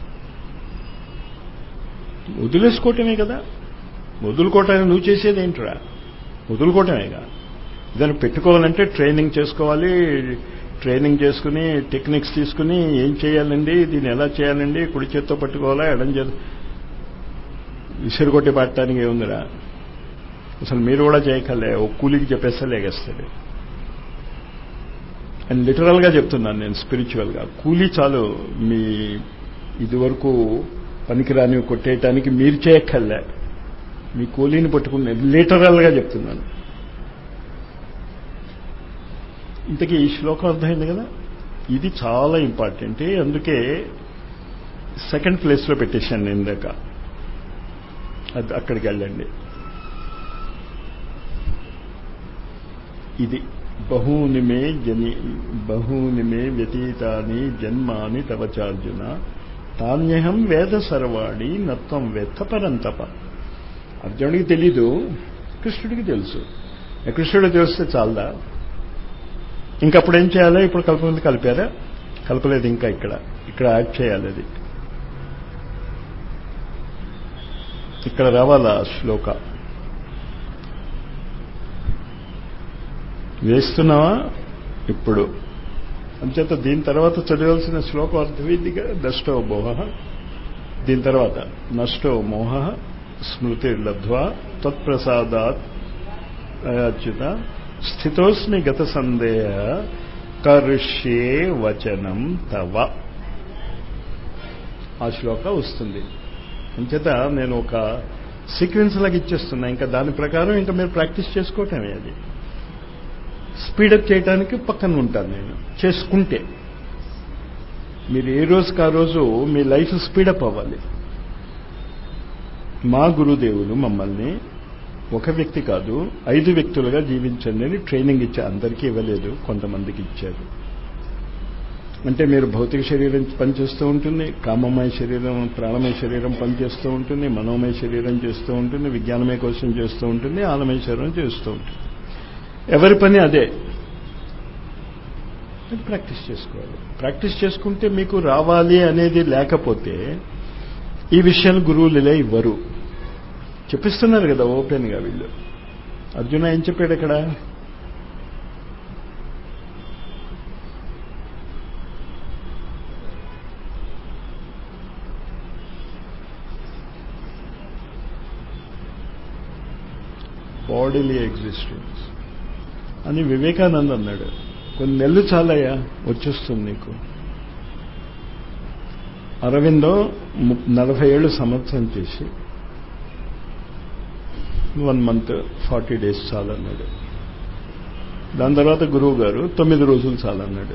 వదిలేసుకోవటమే కదా వదులుకోవటానికి నువ్వు చేసేది ఏంట్రా వదులుకోవటమేగా దాన్ని పెట్టుకోవాలంటే ట్రైనింగ్ చేసుకోవాలి ట్రైనింగ్ చేసుకుని టెక్నిక్స్ తీసుకుని ఏం చేయాలండి దీన్ని ఎలా చేయాలండి కుడి చేత్తో పట్టుకోవాలా ఎడం చేత విసిరుకొట్టి పట్టడానికి ఏముందిరా అసలు మీరు కూడా చేయకలే ఓ కూలికి చెప్పేస్తే లేగేస్తాడు అండ్ లిటరల్గా చెప్తున్నాను నేను స్పిరిచువల్గా కూలీ చాలు మీ ఇదివరకు పనికిరాని కొట్టేయటానికి మీరు చేయక్కర్లే మీ కూలీని పట్టుకునే లిటరల్గా చెప్తున్నాను ఇంతకీ ఈ శ్లోకం అర్థమైంది కదా ఇది చాలా ఇంపార్టెంట్ అందుకే సెకండ్ ప్లేస్లో పెట్టేశాను నేను ఇందాక అది అక్కడికి వెళ్ళండి ఇది బహూని మే జని బహూని మే వ్యతీతాని జన్మాని తవచార్జున తాన్యహం వేద సర్వాణి నత్వం వెత్త పరంతప అర్జునుడికి తెలీదు కృష్ణుడికి తెలుసు కృష్ణుడికి తెలిస్తే చాలదా ఇంకప్పుడు ఏం చేయాలి ఇప్పుడు కలపమంది కలిపారా కలపలేదు ఇంకా ఇక్కడ ఇక్కడ యాడ్ చేయాలి అది ఇక్కడ రావాలా శ్లోక వేస్తున్నావా ఇప్పుడు అంచేత దీని తర్వాత చదవాల్సిన శ్లోకం అర్థమైందిగా నష్టో మోహ దీని తర్వాత నష్టో మోహ స్మృతి లబ్ధ్వా తత్ప్రసాదాత్ అచ్యుత స్థితోస్మి గత సందేహ కరుష్యే వచనం తవ ఆ శ్లోక వస్తుంది అంచేత నేను ఒక సీక్వెన్స్ లాగా ఇచ్చేస్తున్నా ఇంకా దాని ప్రకారం ఇంకా మీరు ప్రాక్టీస్ చేసుకోవటమే అది స్పీడప్ చేయడానికి పక్కన ఉంటాను నేను చేసుకుంటే మీరు ఏ రోజుకి ఆ రోజు మీ లైఫ్ స్పీడప్ అవ్వాలి మా గురుదేవులు మమ్మల్ని ఒక వ్యక్తి కాదు ఐదు వ్యక్తులుగా జీవించండి అని ట్రైనింగ్ ఇచ్చా అందరికీ ఇవ్వలేదు కొంతమందికి ఇచ్చారు అంటే మీరు భౌతిక శరీరం పనిచేస్తూ ఉంటుంది కామమయ శరీరం ప్రాణమయ శరీరం పనిచేస్తూ ఉంటుంది మనోమయ శరీరం చేస్తూ ఉంటుంది విజ్ఞానమయ కోసం చేస్తూ ఉంటుంది ఆనమయ శరీరం చేస్తూ ఉంటుంది ఎవరి పని అదే ప్రాక్టీస్ చేసుకోవాలి ప్రాక్టీస్ చేసుకుంటే మీకు రావాలి అనేది లేకపోతే ఈ విషయాలు గురువులు ఇలా ఇవ్వరు చెప్పిస్తున్నారు కదా ఓపెన్గా వీళ్ళు అర్జున ఏం చెప్పాడు ఇక్కడ బాడీలీ ఎగ్జిస్టెన్స్ అని వివేకానంద్ అన్నాడు కొన్ని నెలలు చాలయ్యా వచ్చేస్తుంది నీకు అరవిందో నలభై ఏళ్ళు సంవత్సరం చేసి వన్ మంత్ ఫార్టీ డేస్ చాలన్నాడు దాని తర్వాత గురువు గారు తొమ్మిది రోజులు చాలన్నాడు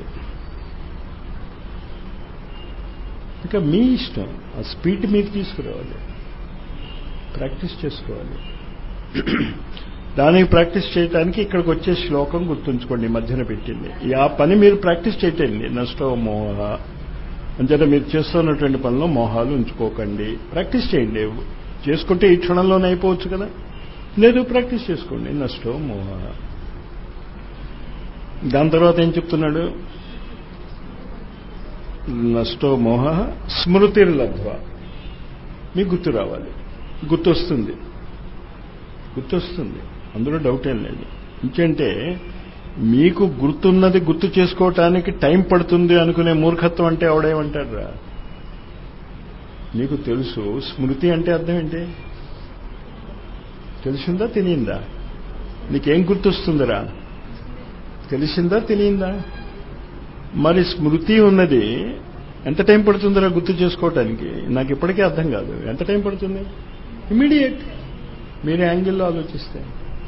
ఇక మీ ఇష్టం ఆ స్పీడ్ మీకు తీసుకురావాలి ప్రాక్టీస్ చేసుకోవాలి దానికి ప్రాక్టీస్ చేయడానికి ఇక్కడికి వచ్చే శ్లోకం గుర్తుంచుకోండి మధ్యన పెట్టింది ఆ పని మీరు ప్రాక్టీస్ చేయటండి నష్టో మోహ అంచేత మీరు చేస్తున్నటువంటి పనిలో మోహాలు ఉంచుకోకండి ప్రాక్టీస్ చేయండి చేసుకుంటే ఈ క్షణంలోనే అయిపోవచ్చు కదా లేదు ప్రాక్టీస్ చేసుకోండి నష్టో మోహ దాని తర్వాత ఏం చెప్తున్నాడు నష్టో మోహ స్మృతిర్లబ్ధ్వ మీకు గుర్తు రావాలి గుర్తొస్తుంది గుర్తొస్తుంది అందులో డౌట్ ఏం లేదు ఇంకంటే మీకు గుర్తున్నది గుర్తు చేసుకోవటానికి టైం పడుతుంది అనుకునే మూర్ఖత్వం అంటే ఎవడేమంటారా నీకు తెలుసు స్మృతి అంటే అర్థం ఏంటి తెలిసిందా తెలియందా నీకేం గుర్తొస్తుందిరా తెలిసిందా తెలియందా మరి స్మృతి ఉన్నది ఎంత టైం పడుతుందిరా గుర్తు చేసుకోవటానికి నాకు ఇప్పటికీ అర్థం కాదు ఎంత టైం పడుతుంది ఇమీడియట్ మీరు యాంగిల్లో ఆలోచిస్తే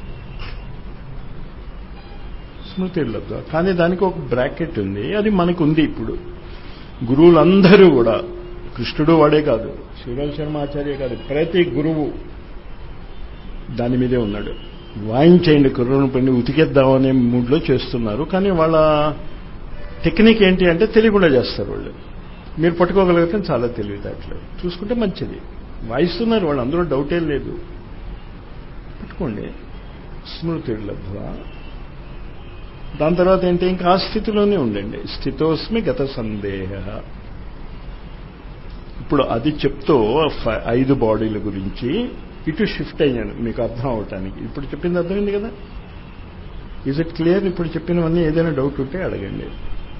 స్మృతి లబ్ధ కానీ దానికి ఒక బ్రాకెట్ ఉంది అది మనకు ఉంది ఇప్పుడు గురువులందరూ కూడా కృష్ణుడు వాడే కాదు శ్రీరామ్ శర్మ ఆచార్య కాదు ప్రతి గురువు దాని మీదే ఉన్నాడు వాయించేయండి కుర్రను పని ఉతికేద్దామనే మూడ్లో చేస్తున్నారు కానీ వాళ్ళ టెక్నిక్ ఏంటి అంటే తెలియకుండా చేస్తారు వాళ్ళు మీరు పట్టుకోగలిగితే చాలా తెలివితేటలు చూసుకుంటే మంచిది వాయిస్తున్నారు వాళ్ళు అందులో డౌటే లేదు పట్టుకోండి స్మృతి లబ్ధ్వ దాని తర్వాత ఏంటి ఇంకా ఆ స్థితిలోనే ఉండండి స్థితోస్మి గత సందేహ ఇప్పుడు అది చెప్తూ ఫ- ఐదు బాడీల గురించి ఇటు షిఫ్ట్ అయ్యాను మీకు అర్థం అవటానికి ఇప్పుడు చెప్పింది అర్థమైంది కదా ఈజ్ ఇట్ క్లియర్ ఇప్పుడు చెప్పినవన్నీ ఏదైనా డౌట్ ఉంటే అడగండి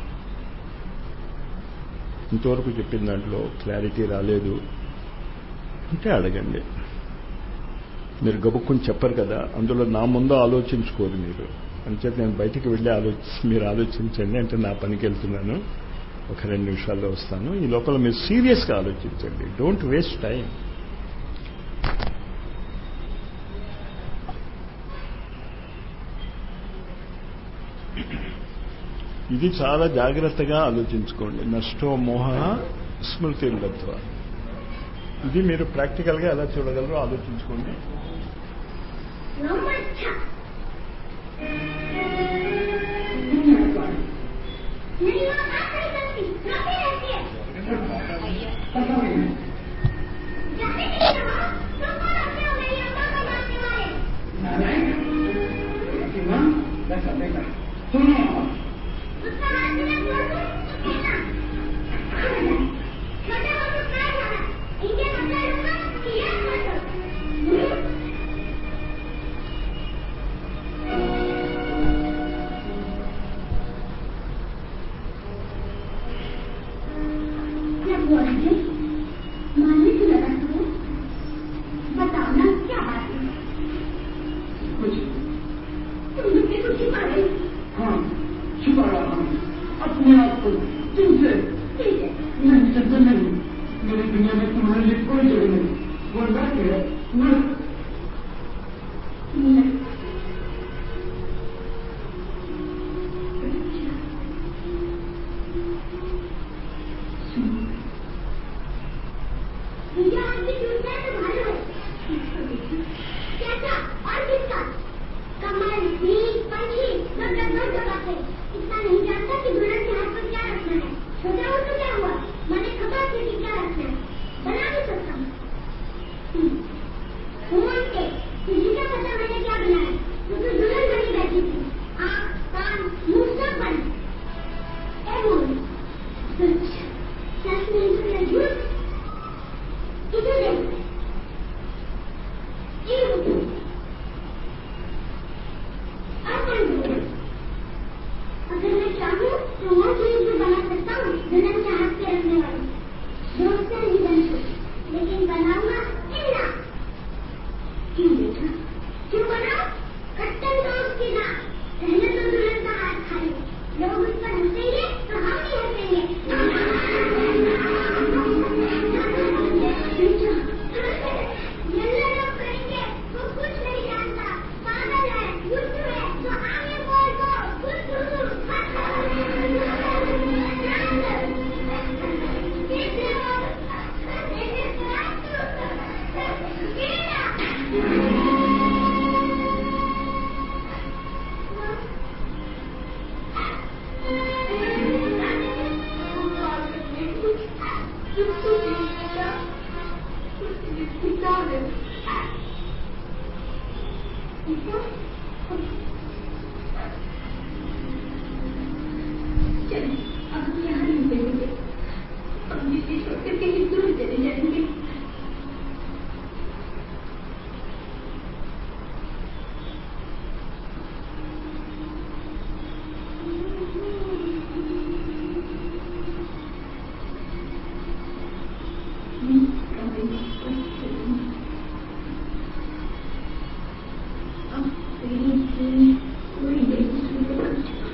ఇంతవరకు చెప్పిన దాంట్లో క్లారిటీ రాలేదు అంటే అడగండి మీరు గబుక్కుని చెప్పరు కదా అందులో నా ముందు ఆలోచించుకోరు మీరు అంచేత నేను బయటికి వెళ్ళి ఆలోచి మీరు ఆలోచించండి అంటే నా పనికి వెళ్తున్నాను ఒక రెండు నిమిషాల్లో వస్తాను ఈ లోపల మీరు సీరియస్గా ఆలోచించండి డోంట్ వేస్ట్ టైం ఇది చాలా జాగ్రత్తగా ఆలోచించుకోండి నష్టో మోహ స్మృతి లబ్ధ్వ ఇది మీరు ప్రాక్టికల్గా ఎలా చూడగలరో ఆలోచించుకోండి मेरी माँ बात नहीं करती रोती रहती है जाने नहीं कहा तुम कौन होते हो मेरी अम्मा को मारने वाले उसका हाथ में छोड़ दो तो कहना छोटे हो तो क्या जाना इनके कपड़े लूंगा कि ये छोड़ दो क्या बोल रहे मानने की लगा तुम्हें बताओ ना क्या बात है तुम मुझसे कुछ छिपा रहे हो हाँ छुपा रहा हूँ अपने आप को तुमसे ठीक है नहीं सत्य नहीं मेरी दुनिया में तुम्हारे लिए कोई जगह नहीं वो बात है मैं मीना ये आदमी टूटता है तुम्हारे हो कैसा और किसका कमल नील पंछी सब लगभग जगह थे इतना नहीं जानता कि दुल्हन के हाथ पर क्या रखना है छोटा हो तो क्या हुआ मैंने खबर से कि क्या रखना है बना भी सकता हूँ हम्म। घूमन के तुझे क्या पता मैंने क्या बनाया वो तो दुल्हन बनी बैठी थी आँख कान मुंह सब बंद ए बोल सच सच नहीं तो क्या झूठ इधर देख ये रुको अब बंद हो अगर मैं चाहूँ तो वो चीज भी बना सकता हूँ दुल्हन के हाथ पे रखने वाली दोस्त से नहीं बन सकती लेकिन बनाऊंगा इल्ला क्यों बेटा क्यों बनाओ कट्टन दोस्त की ना पहले तो दुल्हन का हाथ खाली लोग उस पर हंसेंगे तो हम भी हंसेंगे जल्ला लोग कहेंगे वो कुछ नहीं जानता पागल है बुद्धू है तो आगे बोल दो बुद्धू चलिए अब हम यहाँ नहीं बैठेंगे हम जिसे छोड़कर कहीं दूर चले जाएंगे अब तेरी कोई नहीं सुनेगा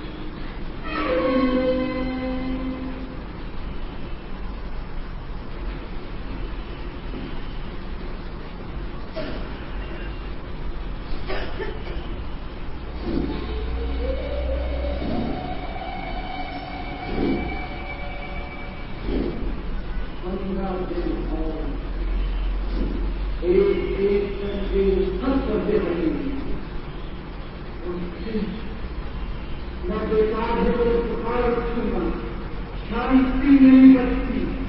पंद्रह दिन और एक एक करके सब करते रहेंगे और फिर मैं बेकार है तो पुकार सुनना शांति नहीं बचती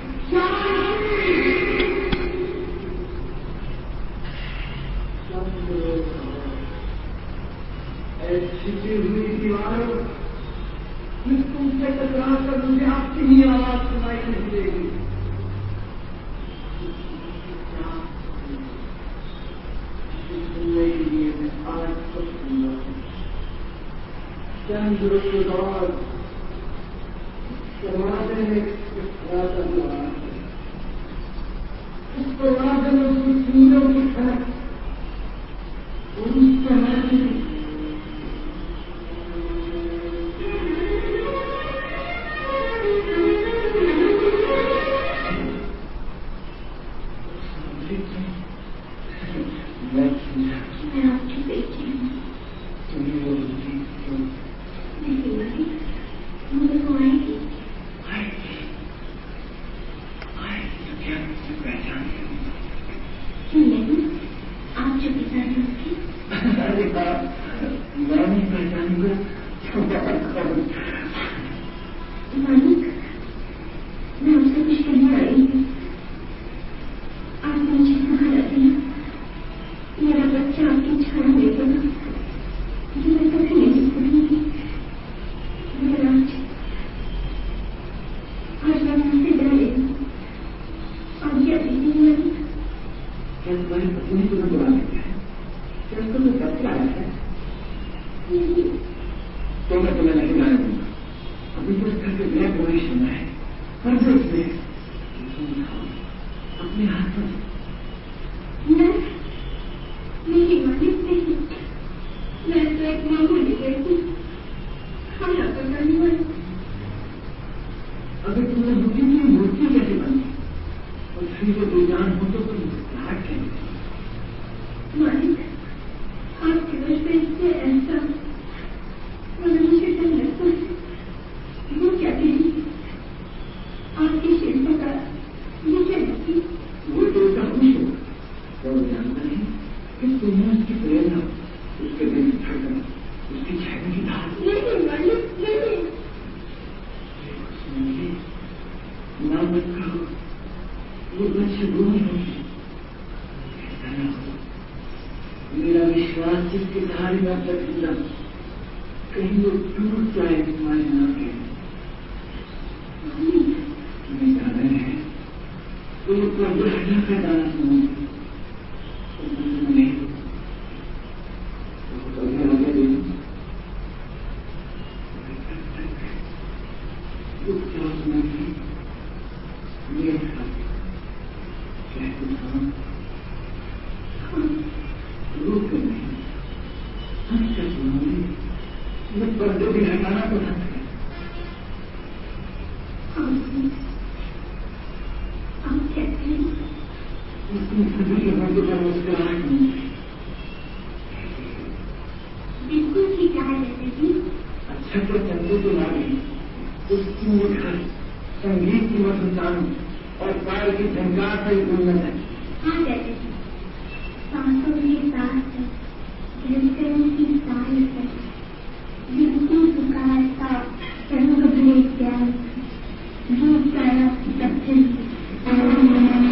तंदुरुस्त और समाज में खड़ा करना इस समाज में जो चीजों की खड़क उस समाज में मैं मैं आपकी बेटी हूँ तुम्हें वो बुद्धि क्यों नहीं मालिक मुझे वो आएगी क्यों नहीं आप जो पिता हैं उसके अरे बाप मैं नहीं पहचानूंगा मालिक मैं आपसे कुछ कहने आई हूँ आप मुझे सहारा दें मेरा बच्चा आपकी छाया में बना जो मैं कभी नहीं भूलूंगी मगर आज आज मैं मुझसे डरे हूँ और क्या दीदी मालिक क्या तुम्हारी पत्नी तुम्हें बुला देते हैं क्या उसको कोई बच्चा है नहीं तो मैं तुम्हें नहीं जाने दूंगा अभी तो घर के गृह प्रवेश होना है कर दो इसमें तुम उठाओ अपने हाथ में मैं नहीं मालिक नहीं मैं तो एक मामूली लड़की खाना पकाने वाली अगर तुमने बुद्धि की मूर्ति कैसे बनी और फिर जो बेजान हो तो तुम मुस्कुराहट कैसे मालिक आपके वजह से ऐसा मगर मुझे डर लगता है वो क्या कहेंगे आपकी शिल्प का ये क्या लगती वो तो उसका खुश हो क्या वो जानता है कि तुम्हें उसकी प्रेरणा उसके दिल की धड़कन उसकी चेहरे की धार नहीं मालिक नहीं सुनिए ना मत करो वो बच्चे वो नहीं होगी ऐसा ना हो मेरा विश्वास जिसके सहारे मैं तक जीता कहीं वो टूट जाए तुम्हारे नाम के मालिक तुम्हें जाना है तो वो कब्र हटा कर जाना सुनूंगी तो तुम नहीं तो कभी आगे देखो रुक जाओ सुनूंगी मेरे साथ कहते सुनो रुक नहीं हंस कर सुनूंगी मैं पर्दे भी हटाना पसंद है आप कहते हैं उसने सभी के मध्य पर मुस्कुराहट नहीं बिल्कुल ठीक कहा जैसे कि अच्छा तो चंदू की नारी उसकी मुखर संगीत की मधुचान और पैर की झंकार से गुलमत है हाँ जैसे कि सांसों के साथ धड़कन की ताल है जिनकी पुकार का रंग भरे प्यार रूप सारा सत्य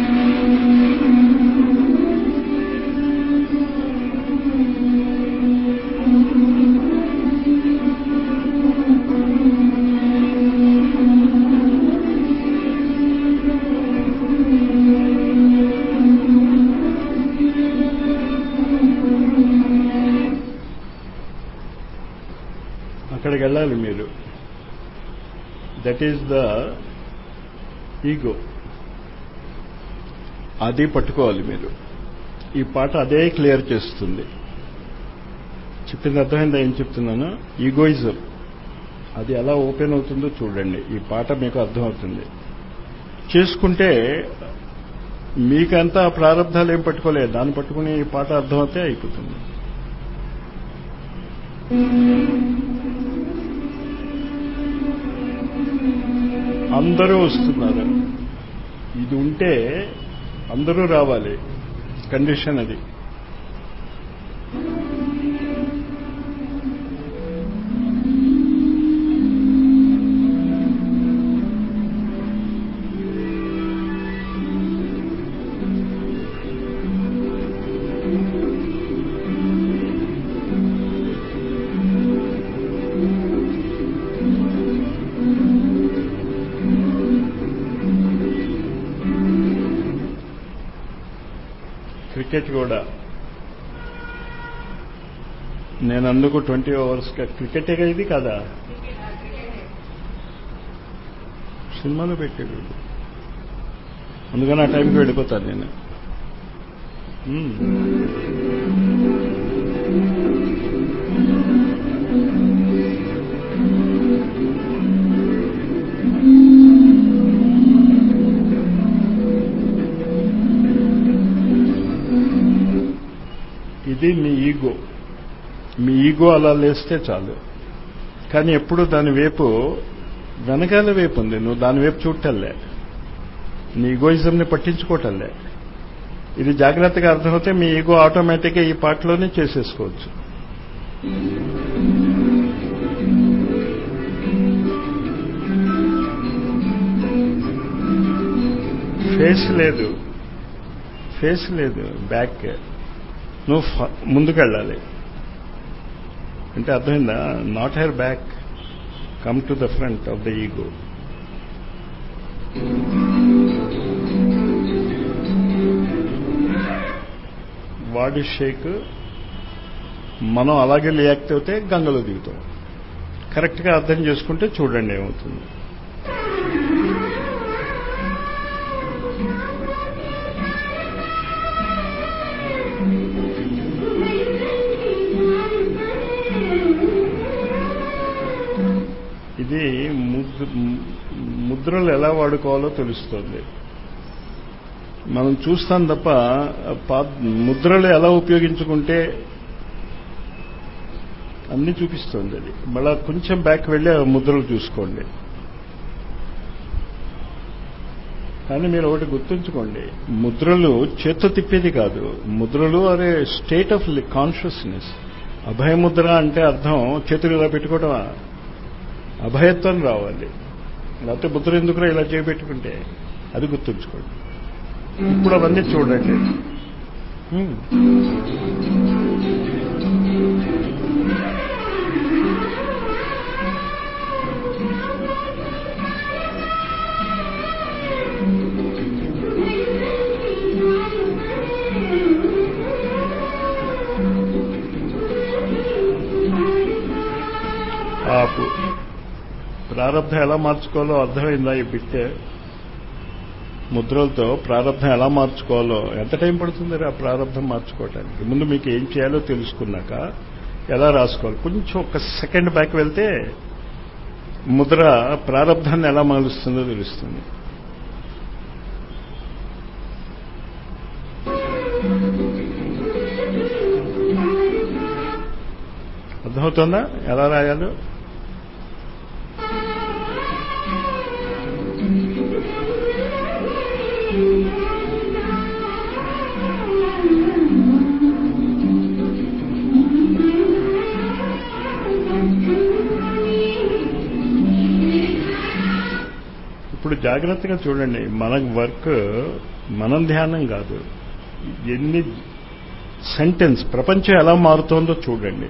అక్కడికి వెళ్ళాలి మీరు దట్ ఈస్ ద ఈగో అది పట్టుకోవాలి మీరు ఈ పాట అదే క్లియర్ చేస్తుంది చెప్పింది అర్థమైందా ఏం చెప్తున్నాను ఈగోయిజం అది ఎలా ఓపెన్ అవుతుందో చూడండి ఈ పాట మీకు అర్థమవుతుంది చేసుకుంటే మీకంతా ప్రారంధాలు ఏం పట్టుకోలేదు దాన్ని పట్టుకుని ఈ పాట అర్థమవుతే అయిపోతుంది అందరూ వస్తున్నారు ఇది ఉంటే అందరూ రావాలి కండిషన్ అది క్రికెట్ కూడా నేను అందుకు ట్వంటీ ఓవర్స్ క్రికెటే ఇది కదా సినిమాలో పెట్టాడు అందుకని ఆ టైంకి వెళ్ళిపోతాను నేను మ్మ్. ఇది మీ ఈగో మీ ఈగో అలా లేస్తే చాలు కానీ ఎప్పుడు దాని వైపు వెనకాల వైపు ఉంది నువ్వు దాని వైపు చూడటంలే నీ ఈగోయిజంని పట్టించుకోవటంలే ఇది జాగ్రత్తగా అర్థమవుతే మీ ఈగో ఆటోమేటిక్గా ఈ పాటలోనే చేసేసుకోవచ్చు ఫేస్ లేదు ఫేస్ లేదు బ్యాక్ నువ్వు ఫ- ముందుకెళ్ళాలి అంటే అర్థమైందా not her back come to the front of the ego body shake మనం అలాగే రియాక్ట్ అవుతే గంగలో దిగుతాం కరెక్ట్గా అర్థం చేసుకుంటే చూడండి ఏమవుతుంది ఇది ముద్ర ముద్రలు ఎలా వాడుకోవాలో తెలుస్తుంది మనం చూస్తాం తప్ప పా- ముద్రలు ఎలా ఉపయోగించుకుంటే అన్ని చూపిస్తుంది అది మళ్ళా కొంచెం బ్యాక్ వెళ్ళి ఆ ముద్రలు చూసుకోండి కానీ మీరు ఒకటి గుర్తుంచుకోండి ముద్రలు చేత్తో తిప్పేది కాదు ముద్రలు అరే స్టేట్ ఆఫ్ కాన్షియస్నెస్ అభయముద్ర అంటే అర్థం చేతులు ఇలా పెట్టుకోవడమా అభయత్వం రావాలి లేకపోతే ముద్ర ఎందుకురా ఇలా చేపెట్టుకుంటే అది గుర్తుంచుకోండి ఇప్పుడు అవన్నీ చూడండి హ్మ్. ఆపు ప్రారంభం ఎలా మార్చుకోవాలో అర్థమైందా ఈ బిట్ ముద్రలతో ప్రారంభం ఎలా మార్చుకోవాలో ఎంత టైం పడుతుంది ఆ ప్రారంభం మార్చుకోవటానికి ముందు మీకు ఏం చేయాలో తెలుసుకున్నాక ఎలా రాసుకోవాలి కొంచెం ఒక సెకండ్ బ్యాక్ వెళ్తే ముద్ర ప్రారంభాన్ని ఎలా మారుస్తుందో తెలుస్తుంది అర్థమవుతుందా ఎలా రాయాలో ఇప్పుడు జాగ్రత్తగా చూడండి మన వర్క్ మనం ధ్యానం కాదు ఎన్ని సెంటెన్స్ ప్రపంచం ఎలా మారుతోందో చూడండి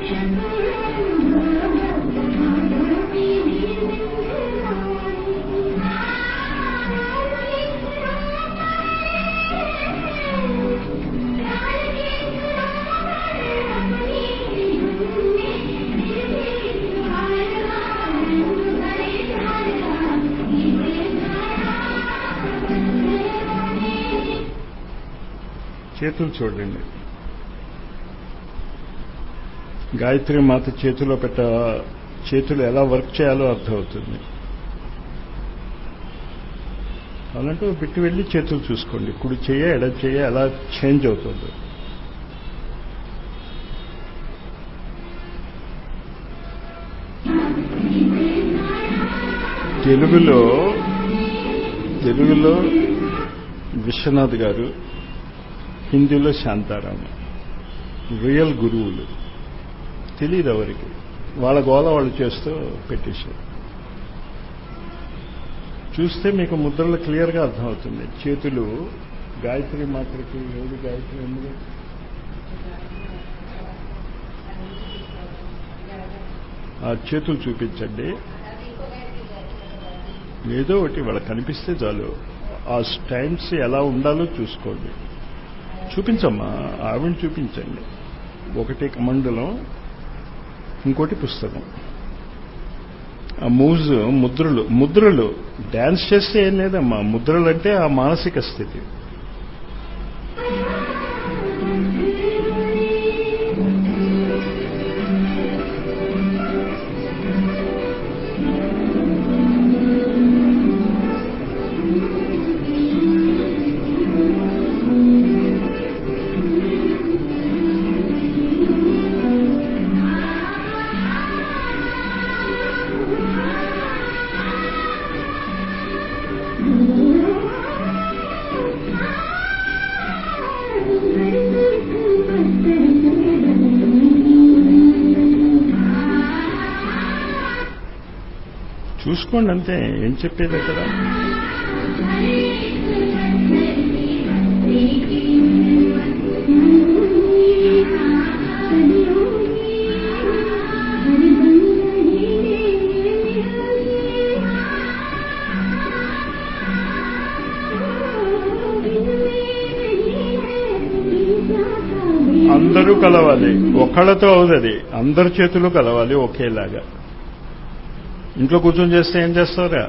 చేతులు చూడండి గాయత్రి మాత చేతిలో పెట్ట చేతులు ఎలా వర్క్ చేయాలో అర్థమవుతుంది అలాంటి పెట్టి వెళ్ళి చేతులు చూసుకోండి కుడి చేయ ఎడ చేయ ఎలా చేంజ్ అవుతుందో తెలుగులో తెలుగులో విశ్వనాథ్ గారు హిందీలో శాంతారామ రియల్ గురువులు తెలియదు ఎవరికి వాళ్ళ గోల వాళ్ళు చేస్తూ పెట్టేశారు చూస్తే మీకు ముద్రలు క్లియర్గా అర్థమవుతుంది చేతులు గాయత్రి మాత్రకి ఏది గాయత్రి ఎందుకు ఆ చేతులు చూపించండి ఏదో ఒకటి వాళ్ళకి కనిపిస్తే చాలు ఆ స్టైమ్స్ ఎలా ఉండాలో చూసుకోండి చూపించమ్మా ఆవిడ చూపించండి ఒకటి కమండలం ఇంకోటి పుస్తకం ఆ మూజ్ ముద్రలు ముద్రలు డ్యాన్స్ చేస్తే ఏం లేదమ్మా ముద్రలు అంటే ఆ మానసిక స్థితి చూసుకోండి అంతే ఏం చెప్పేది అక్కడ అందరూ కలవాలి ఒకళ్ళతో అవుతుంది అందరి చేతులు కలవాలి ఒకేలాగా ఇంట్లో కూర్చొని చేస్తే ఏం చేస్తారా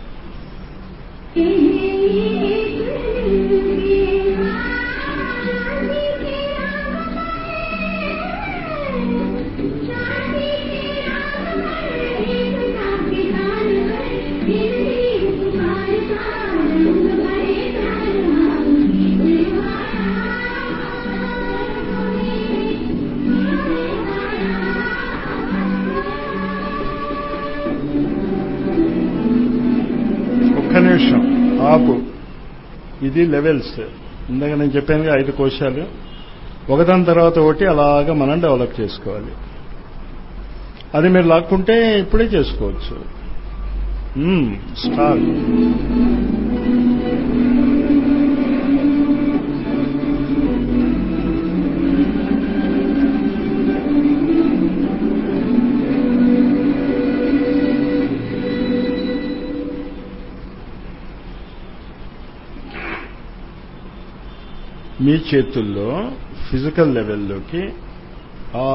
ఒక్క నిమిషం ఆపు ఇది లెవెల్స్ ఇందాక నేను చెప్పాను ఐదు కోశాలు ఒకదాని తర్వాత ఒకటి అలాగా మనం డెవలప్ చేసుకోవాలి అది మీరు లాక్కుంటే ఇప్పుడే చేసుకోవచ్చు స్టార్ట్ మీ చేతుల్లో ఫిజికల్ లెవెల్లోకి ఆ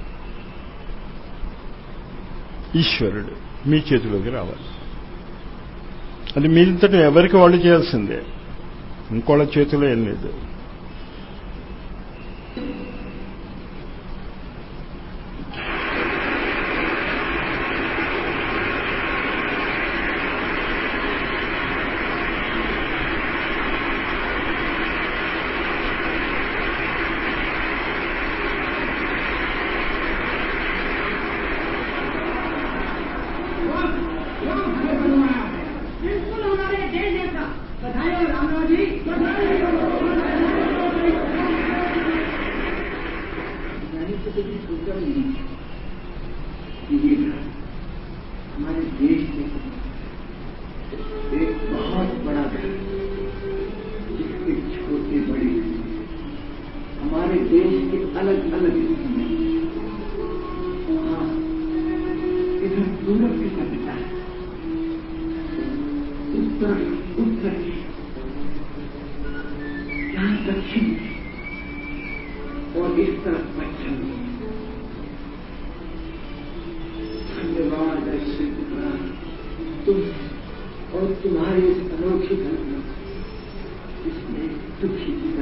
ఈశ్వరుడు మీ చేతిలోకి రావాలి అది మీరింతటి ఎవరికి వాళ్ళు చేయాల్సిందే ఇంకోళ్ళ చేతిలో ఏం లేదు बिल्कुल हमारे देश जैसा बधाई हो रामराव जी बधाई मैंने तो कभी सोचा भी नहीं कि ये घर हमारे देश में एक बहुत बड़ा घर जिसके छोटे बड़े हमारे देश के अलग अलग हिस्से में पूरब की कविता है उस तरफ उत्तर की यहाँ दक्षिण की और इस तरफ पश्चिम की धन्यवाद है श्री पुत्रा तुम और तुम्हारी इस अनोखी कल्पना इसमें दुखी की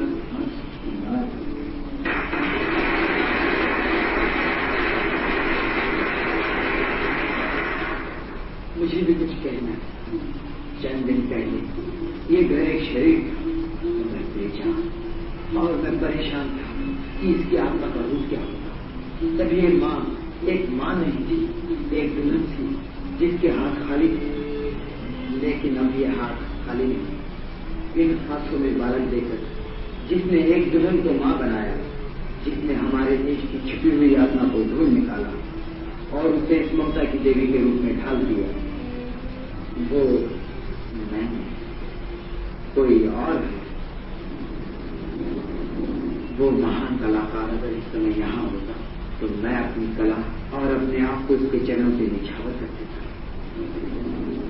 मुझे भी कुछ कहना है चंद दिन पहले ये घर एक शरीर था मैं बेचान और मैं परेशान था कि इसकी आत्मा का रूप क्या होगा तभी एक माँ एक माँ नहीं थी एक दुल्हन थी जिसके हाथ खाली थे लेकिन अब ये हाथ खाली नहीं इन हाथों में बालक देकर जिसने एक दुल्हन को माँ बनाया जिसने हमारे देश की छिपी हुई आत्मा को ढूंढ निकाला और उसे ममता की देवी के रूप में ढाल दिया वो मैं कोई और है वो महान कलाकार अगर इस समय यहाँ होता तो मैं अपनी कला और अपने आप को उसके चरणों से निछावर कर देता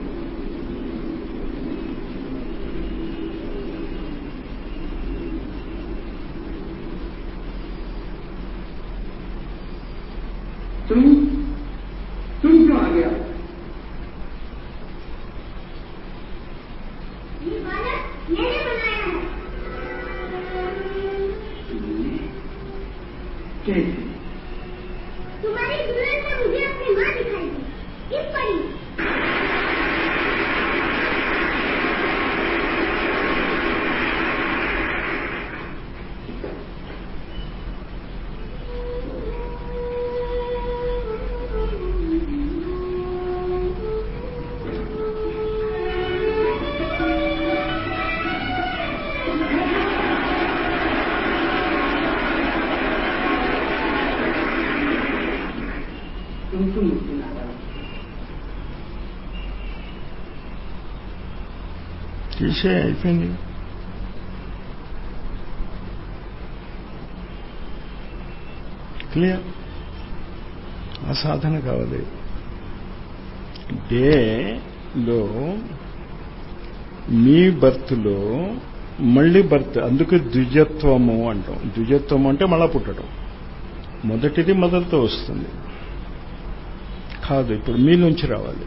तुम तुम क्यों आ गया ये बालक मैंने बनाया है तुमने कैसे तुम्हारी दुल्हन ने मुझे अपनी माँ दिखाई दी किस परी तुमको मुझसे नाराज తీసే అయిపోయింది క్లియర్ ఆ సాధన కావాలి డేలో మీ బర్త్లో మళ్ళీ బర్త్ అందుకే ద్విజత్వము అంటాం ద్విజత్వము అంటే మళ్ళా పుట్టడం మొదటిది మొదటితో వస్తుంది కాదు ఇప్పుడు మీ నుంచి రావాలి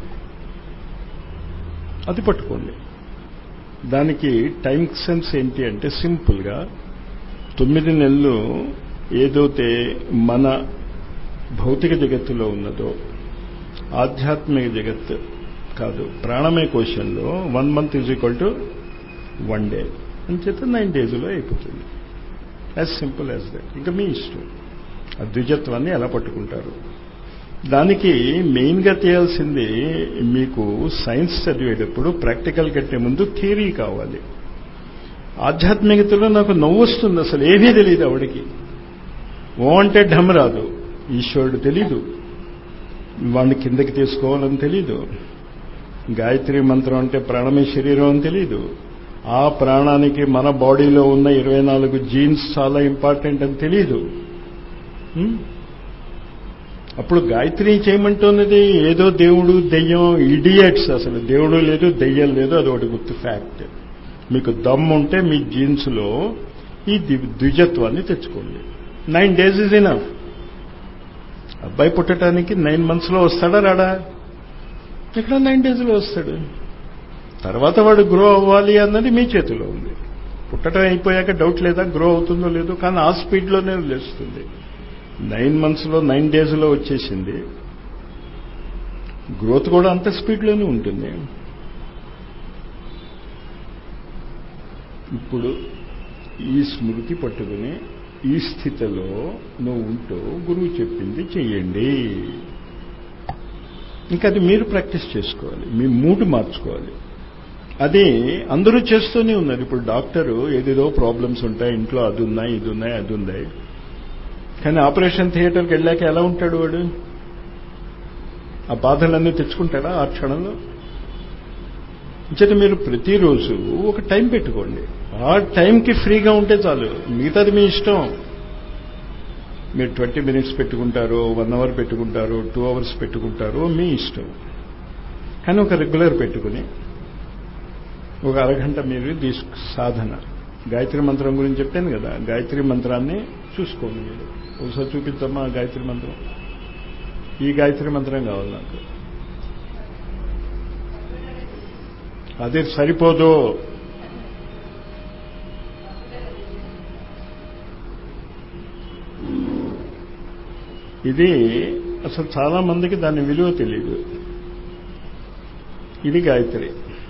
అది పట్టుకోండి దానికి టైం సెన్స్ ఏంటి అంటే సింపుల్గా తొమ్మిది నెలలు ఏదైతే మన భౌతిక జగత్తులో ఉన్నదో ఆధ్యాత్మిక జగత్ కాదు ప్రాణమయ కోశంలో one month is equal to one day అని చేత నైన్ డేస్లో అయిపోతుంది యాజ్ సింపుల్ యాజ్ దట్ ఇంకా మీ ఇష్టం ఆ ద్విజత్వాన్ని ఎలా పట్టుకుంటారు దానికి మెయిన్గా చేయాల్సింది మీకు సైన్స్ చదివేటప్పుడు ప్రాక్టికల్ కంటే ముందు థియరీ కావాలి ఆధ్యాత్మికతలో నాకు నవ్వు వస్తుంది అసలు ఏమీ తెలియదు ఆవిడకి ఓ అంటే ఢమ్ రాదు ఈశ్వరుడు తెలీదు వాడిని కిందకి తీసుకోవాలని తెలీదు గాయత్రి మంత్రం అంటే ప్రాణమే శరీరం అని తెలీదు ఆ ప్రాణానికి మన బాడీలో ఉన్న ఇరవై నాలుగు జీన్స్ చాలా ఇంపార్టెంట్ అని తెలీదు హ్మ్? అప్పుడు గాయత్రి చేయమంటున్నది ఏదో దేవుడు దెయ్యం ఇడియట్స్ అసలు దేవుడు లేదు దెయ్యం లేదు అది ఒకటి గుర్తు ఫ్యాక్ట్ మీకు దమ్ ఉంటే మీ జీన్స్లో ఈ ది- ద్విజత్వాన్ని తెచ్చుకోండి నైన్ డేస్ ఇస్ ఇనఫ్ అబ్బాయి పుట్టడానికి నైన్ మంత్స్లో వస్తాడా రాడా ఇక్కడ నైన్ డేస్లో వస్తాడు తర్వాత వాడు గ్రో అవ్వాలి అన్నది మీ చేతిలో ఉంది పుట్టడం అయిపోయాక డౌట్ లేదా గ్రో అవుతుందో లేదో కానీ ఆ స్పీడ్లోనే లేస్తుంది నైన్ మంత్స్లో నైన్ డేస్లో వచ్చేసింది గ్రోత్ కూడా అంత స్పీడ్లోనే ఉంటుంది ఇప్పుడు ఈ స్మృతి పట్టుకుని ఈ స్థితిలో నువ్వు ఉంటూ గురువు చెప్పింది చెయ్యండి ఇంకా అది మీరు ప్రాక్టీస్ చేసుకోవాలి మీ మూడు మార్చుకోవాలి అది అందరూ చేస్తూనే ఉన్నారు ఇప్పుడు డాక్టరు ఏదేదో ప్రాబ్లమ్స్ ఉంటాయి ఇంట్లో అది ఉన్నాయి ఇది ఉన్నాయి అది ఉన్నాయి కానీ ఆపరేషన్ థియేటర్కి వెళ్ళాక ఎలా ఉంటాడు వాడు ఆ బాధలన్నీ తెచ్చుకుంటాడా ఆ క్షణంలో చేత మీరు ప్రతిరోజు ఒక టైం పెట్టుకోండి ఆ టైంకి ఫ్రీగా ఉంటే చాలు మిగతాది మీ ఇష్టం మీరు ట్వంటీ మినిట్స్ పెట్టుకుంటారు వన్ అవర్ పెట్టుకుంటారు టూ అవర్స్ పెట్టుకుంటారు మీ ఇష్టం కానీ ఒక రెగ్యులర్ పెట్టుకుని ఒక అరగంట మీరు తీసుకు సాధన గాయత్రి మంత్రం గురించి చెప్పాను కదా గాయత్రి మంత్రాన్ని చూసుకోండి మీరు ఒకసారి చూపించమ్మా గాయత్రి మంత్రం ఈ గాయత్రి మంత్రం కావాలి నాకు అది సరిపోదు ఇది అసలు చాలా మందికి దాని విలువ తెలియదు ఇది గాయత్రి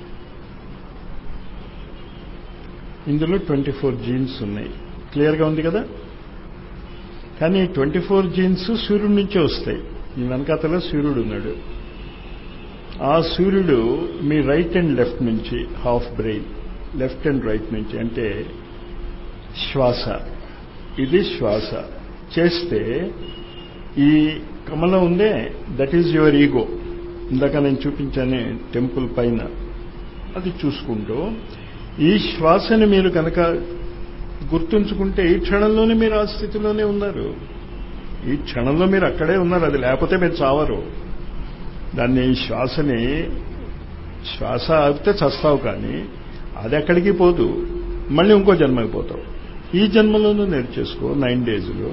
ఇందులో ట్వంటీ ఫోర్ జీన్స్ ఉన్నాయి క్లియర్గా ఉంది కదా కానీ ట్వంటీ ఫోర్ జీన్స్ సూర్యుడి నుంచే వస్తాయి ఈ వెనకాతలో సూర్యుడు ఉన్నాడు ఆ సూర్యుడు మీ రైట్ అండ్ లెఫ్ట్ నుంచి half brain left and right నుంచి అంటే శ్వాస ఇది శ్వాస చేస్తే ఈ కమలం ఉందే దట్ ఈజ్ యువర్ ఈగో ఇందాక నేను చూపించానే టెంపుల్ పైన అది చూసుకుంటూ ఈ శ్వాసని మీరు కనుక గుర్తుంచుకుంటే ఈ క్షణంలోనే మీరు ఆ స్థితిలోనే ఉన్నారు ఈ క్షణంలో మీరు అక్కడే ఉన్నారు అది లేకపోతే మీరు చావరు దాన్ని ఈ శ్వాసని శ్వాస ఆపితే చస్తావు కానీ అది ఎక్కడికి పోదు మళ్ళీ ఇంకో జన్మకి పోతావు ఈ జన్మలోనూ నేర్చేసుకో నైన్ డేస్లో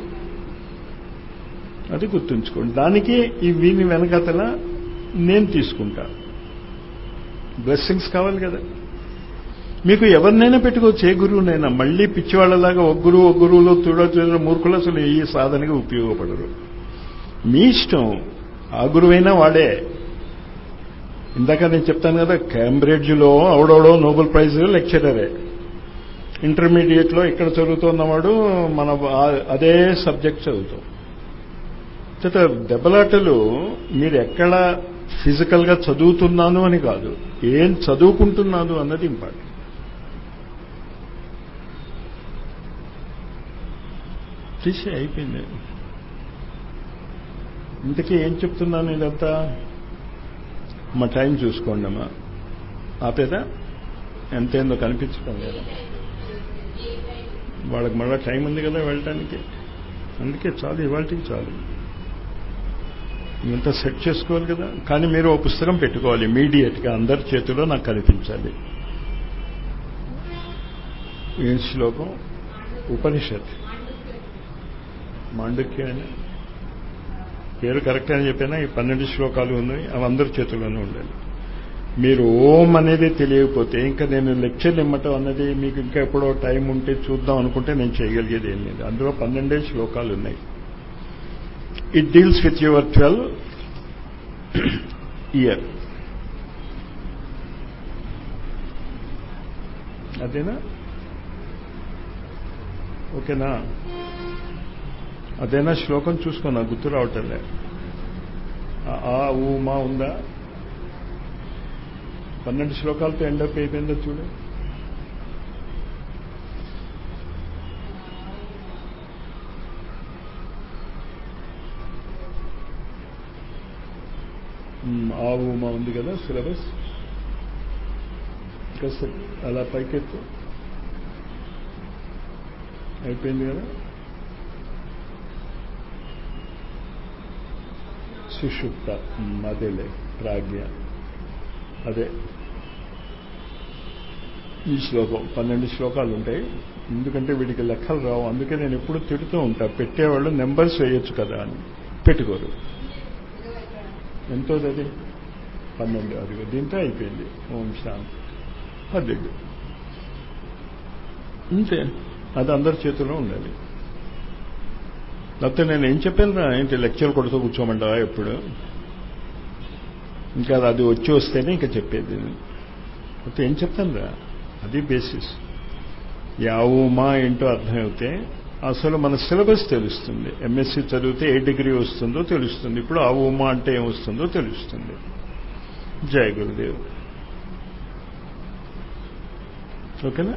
అది గుర్తుంచుకోండి దానికి ఈ వీని వెనకతల నేను తీసుకుంటా బ్లెస్సింగ్స్ కావాలి కదా మీకు ఎవరినైనా పెట్టుకోవచ్చు ఏ గురువునైనా మళ్ళీ పిచ్చివాళ్ళలాగా ఒక గురువు ఒక గురువులో చూడ మూర్ఖులు అసలు ఈ సాధనకి ఉపయోగపడరు మీ ఇష్టం ఆ గురువైనా వాడే ఇందాక నేను చెప్తాను కదా క్యాంబ్రిడ్జ్లో అవడవడో నోబెల్ ప్రైజ్ లెక్చరరే ఇంటర్మీడియట్లో ఇక్కడ చదువుతున్నవాడు మన అదే సబ్జెక్ట్ చదువుతాం చేత దెబ్బలాటలు మీరు ఎక్కడ ఫిజికల్గా చదువుతున్నాను అని కాదు ఏం చదువుకుంటున్నాను అన్నది ఇంపార్టెంట్ తీసే అయిపోయింది ఇంతకీ ఏం చెప్తున్నాను ఇదంతా మా టైం చూసుకోండి అమ్మా ఆపేదా ఎంతేందో కనిపించడం లేదా వాళ్ళకి మళ్ళీ టైం ఉంది కదా వెళ్ళటానికి అందుకే చాలు ఇవాళకి చాలు ఇంత సెట్ చేసుకోవాలి కదా కానీ మీరు ఓ పుస్తకం పెట్టుకోవాలి ఇమీడియట్గా అందరి చేతిలో నాకు కనిపించాలి ఏ శ్లోకం ఉపనిషత్ మాండక్య అని పేరు కరెక్ట్ అని చెప్పినా ఈ పన్నెండు శ్లోకాలు ఉన్నాయి అవి అందరి చేతుల్లోనే ఉండాలి మీరు ఓం అనేది తెలియకపోతే ఇంకా నేను లెక్చర్ ఇమ్మటం అన్నది మీకు ఇంకా ఎప్పుడో టైం ఉంటే చూద్దాం అనుకుంటే నేను చేయగలిగేది ఏం లేదు అందులో పన్నెండే శ్లోకాలు ఉన్నాయి it deals with your twelve year అదేనా ఓకేనా అదేనా శ్లోకం చూసుకున్నా గుర్తు రావటంలే ఆ ఊ మా ఉందా పన్నెండు శ్లోకాలతో ఎండప్ అయిపోయిందో చూడు ఆ ఊమా ఉంది కదా సిలబస్ కాస్త అలా పైకెత్తు అయిపోయింది కదా సుషుప్త అదేలే ప్రాజ్ఞ అదే ఈ శ్లోకం పన్నెండు శ్లోకాలు ఉంటాయి ఎందుకంటే వీడికి లెక్కలు రావు అందుకే నేను ఎప్పుడు తిడుతూ ఉంటా పెట్టేవాళ్ళు నెంబర్స్ వేయొచ్చు కదా అని పెట్టుకోరు ఎంతో అది పన్నెండు అది దీంతో అయిపోయింది ఓం శాంతి పన్నెండు అంతే అది అందరి చేతిలో ఉండాలి లేకపోతే నేను ఏం చెప్పాను రా ఏంటి లెక్చర్ కొడుతూ కూర్చోమంటావా ఎప్పుడు ఇంకా అది వచ్చి వస్తేనే ఇంకా చెప్పేది అయితే ఏం చెప్తాను రా అది బేసిస్ యావు మా ఏంటో అర్థమైతే అసలు మన సిలబస్ తెలుస్తుంది ఎంఎస్సి చదివితే ఏ డిగ్రీ వస్తుందో తెలుస్తుంది ఇప్పుడు ఆ ఉమా అంటే ఏం వస్తుందో తెలుస్తుంది జయ గురుదేవ్ ఓకేనా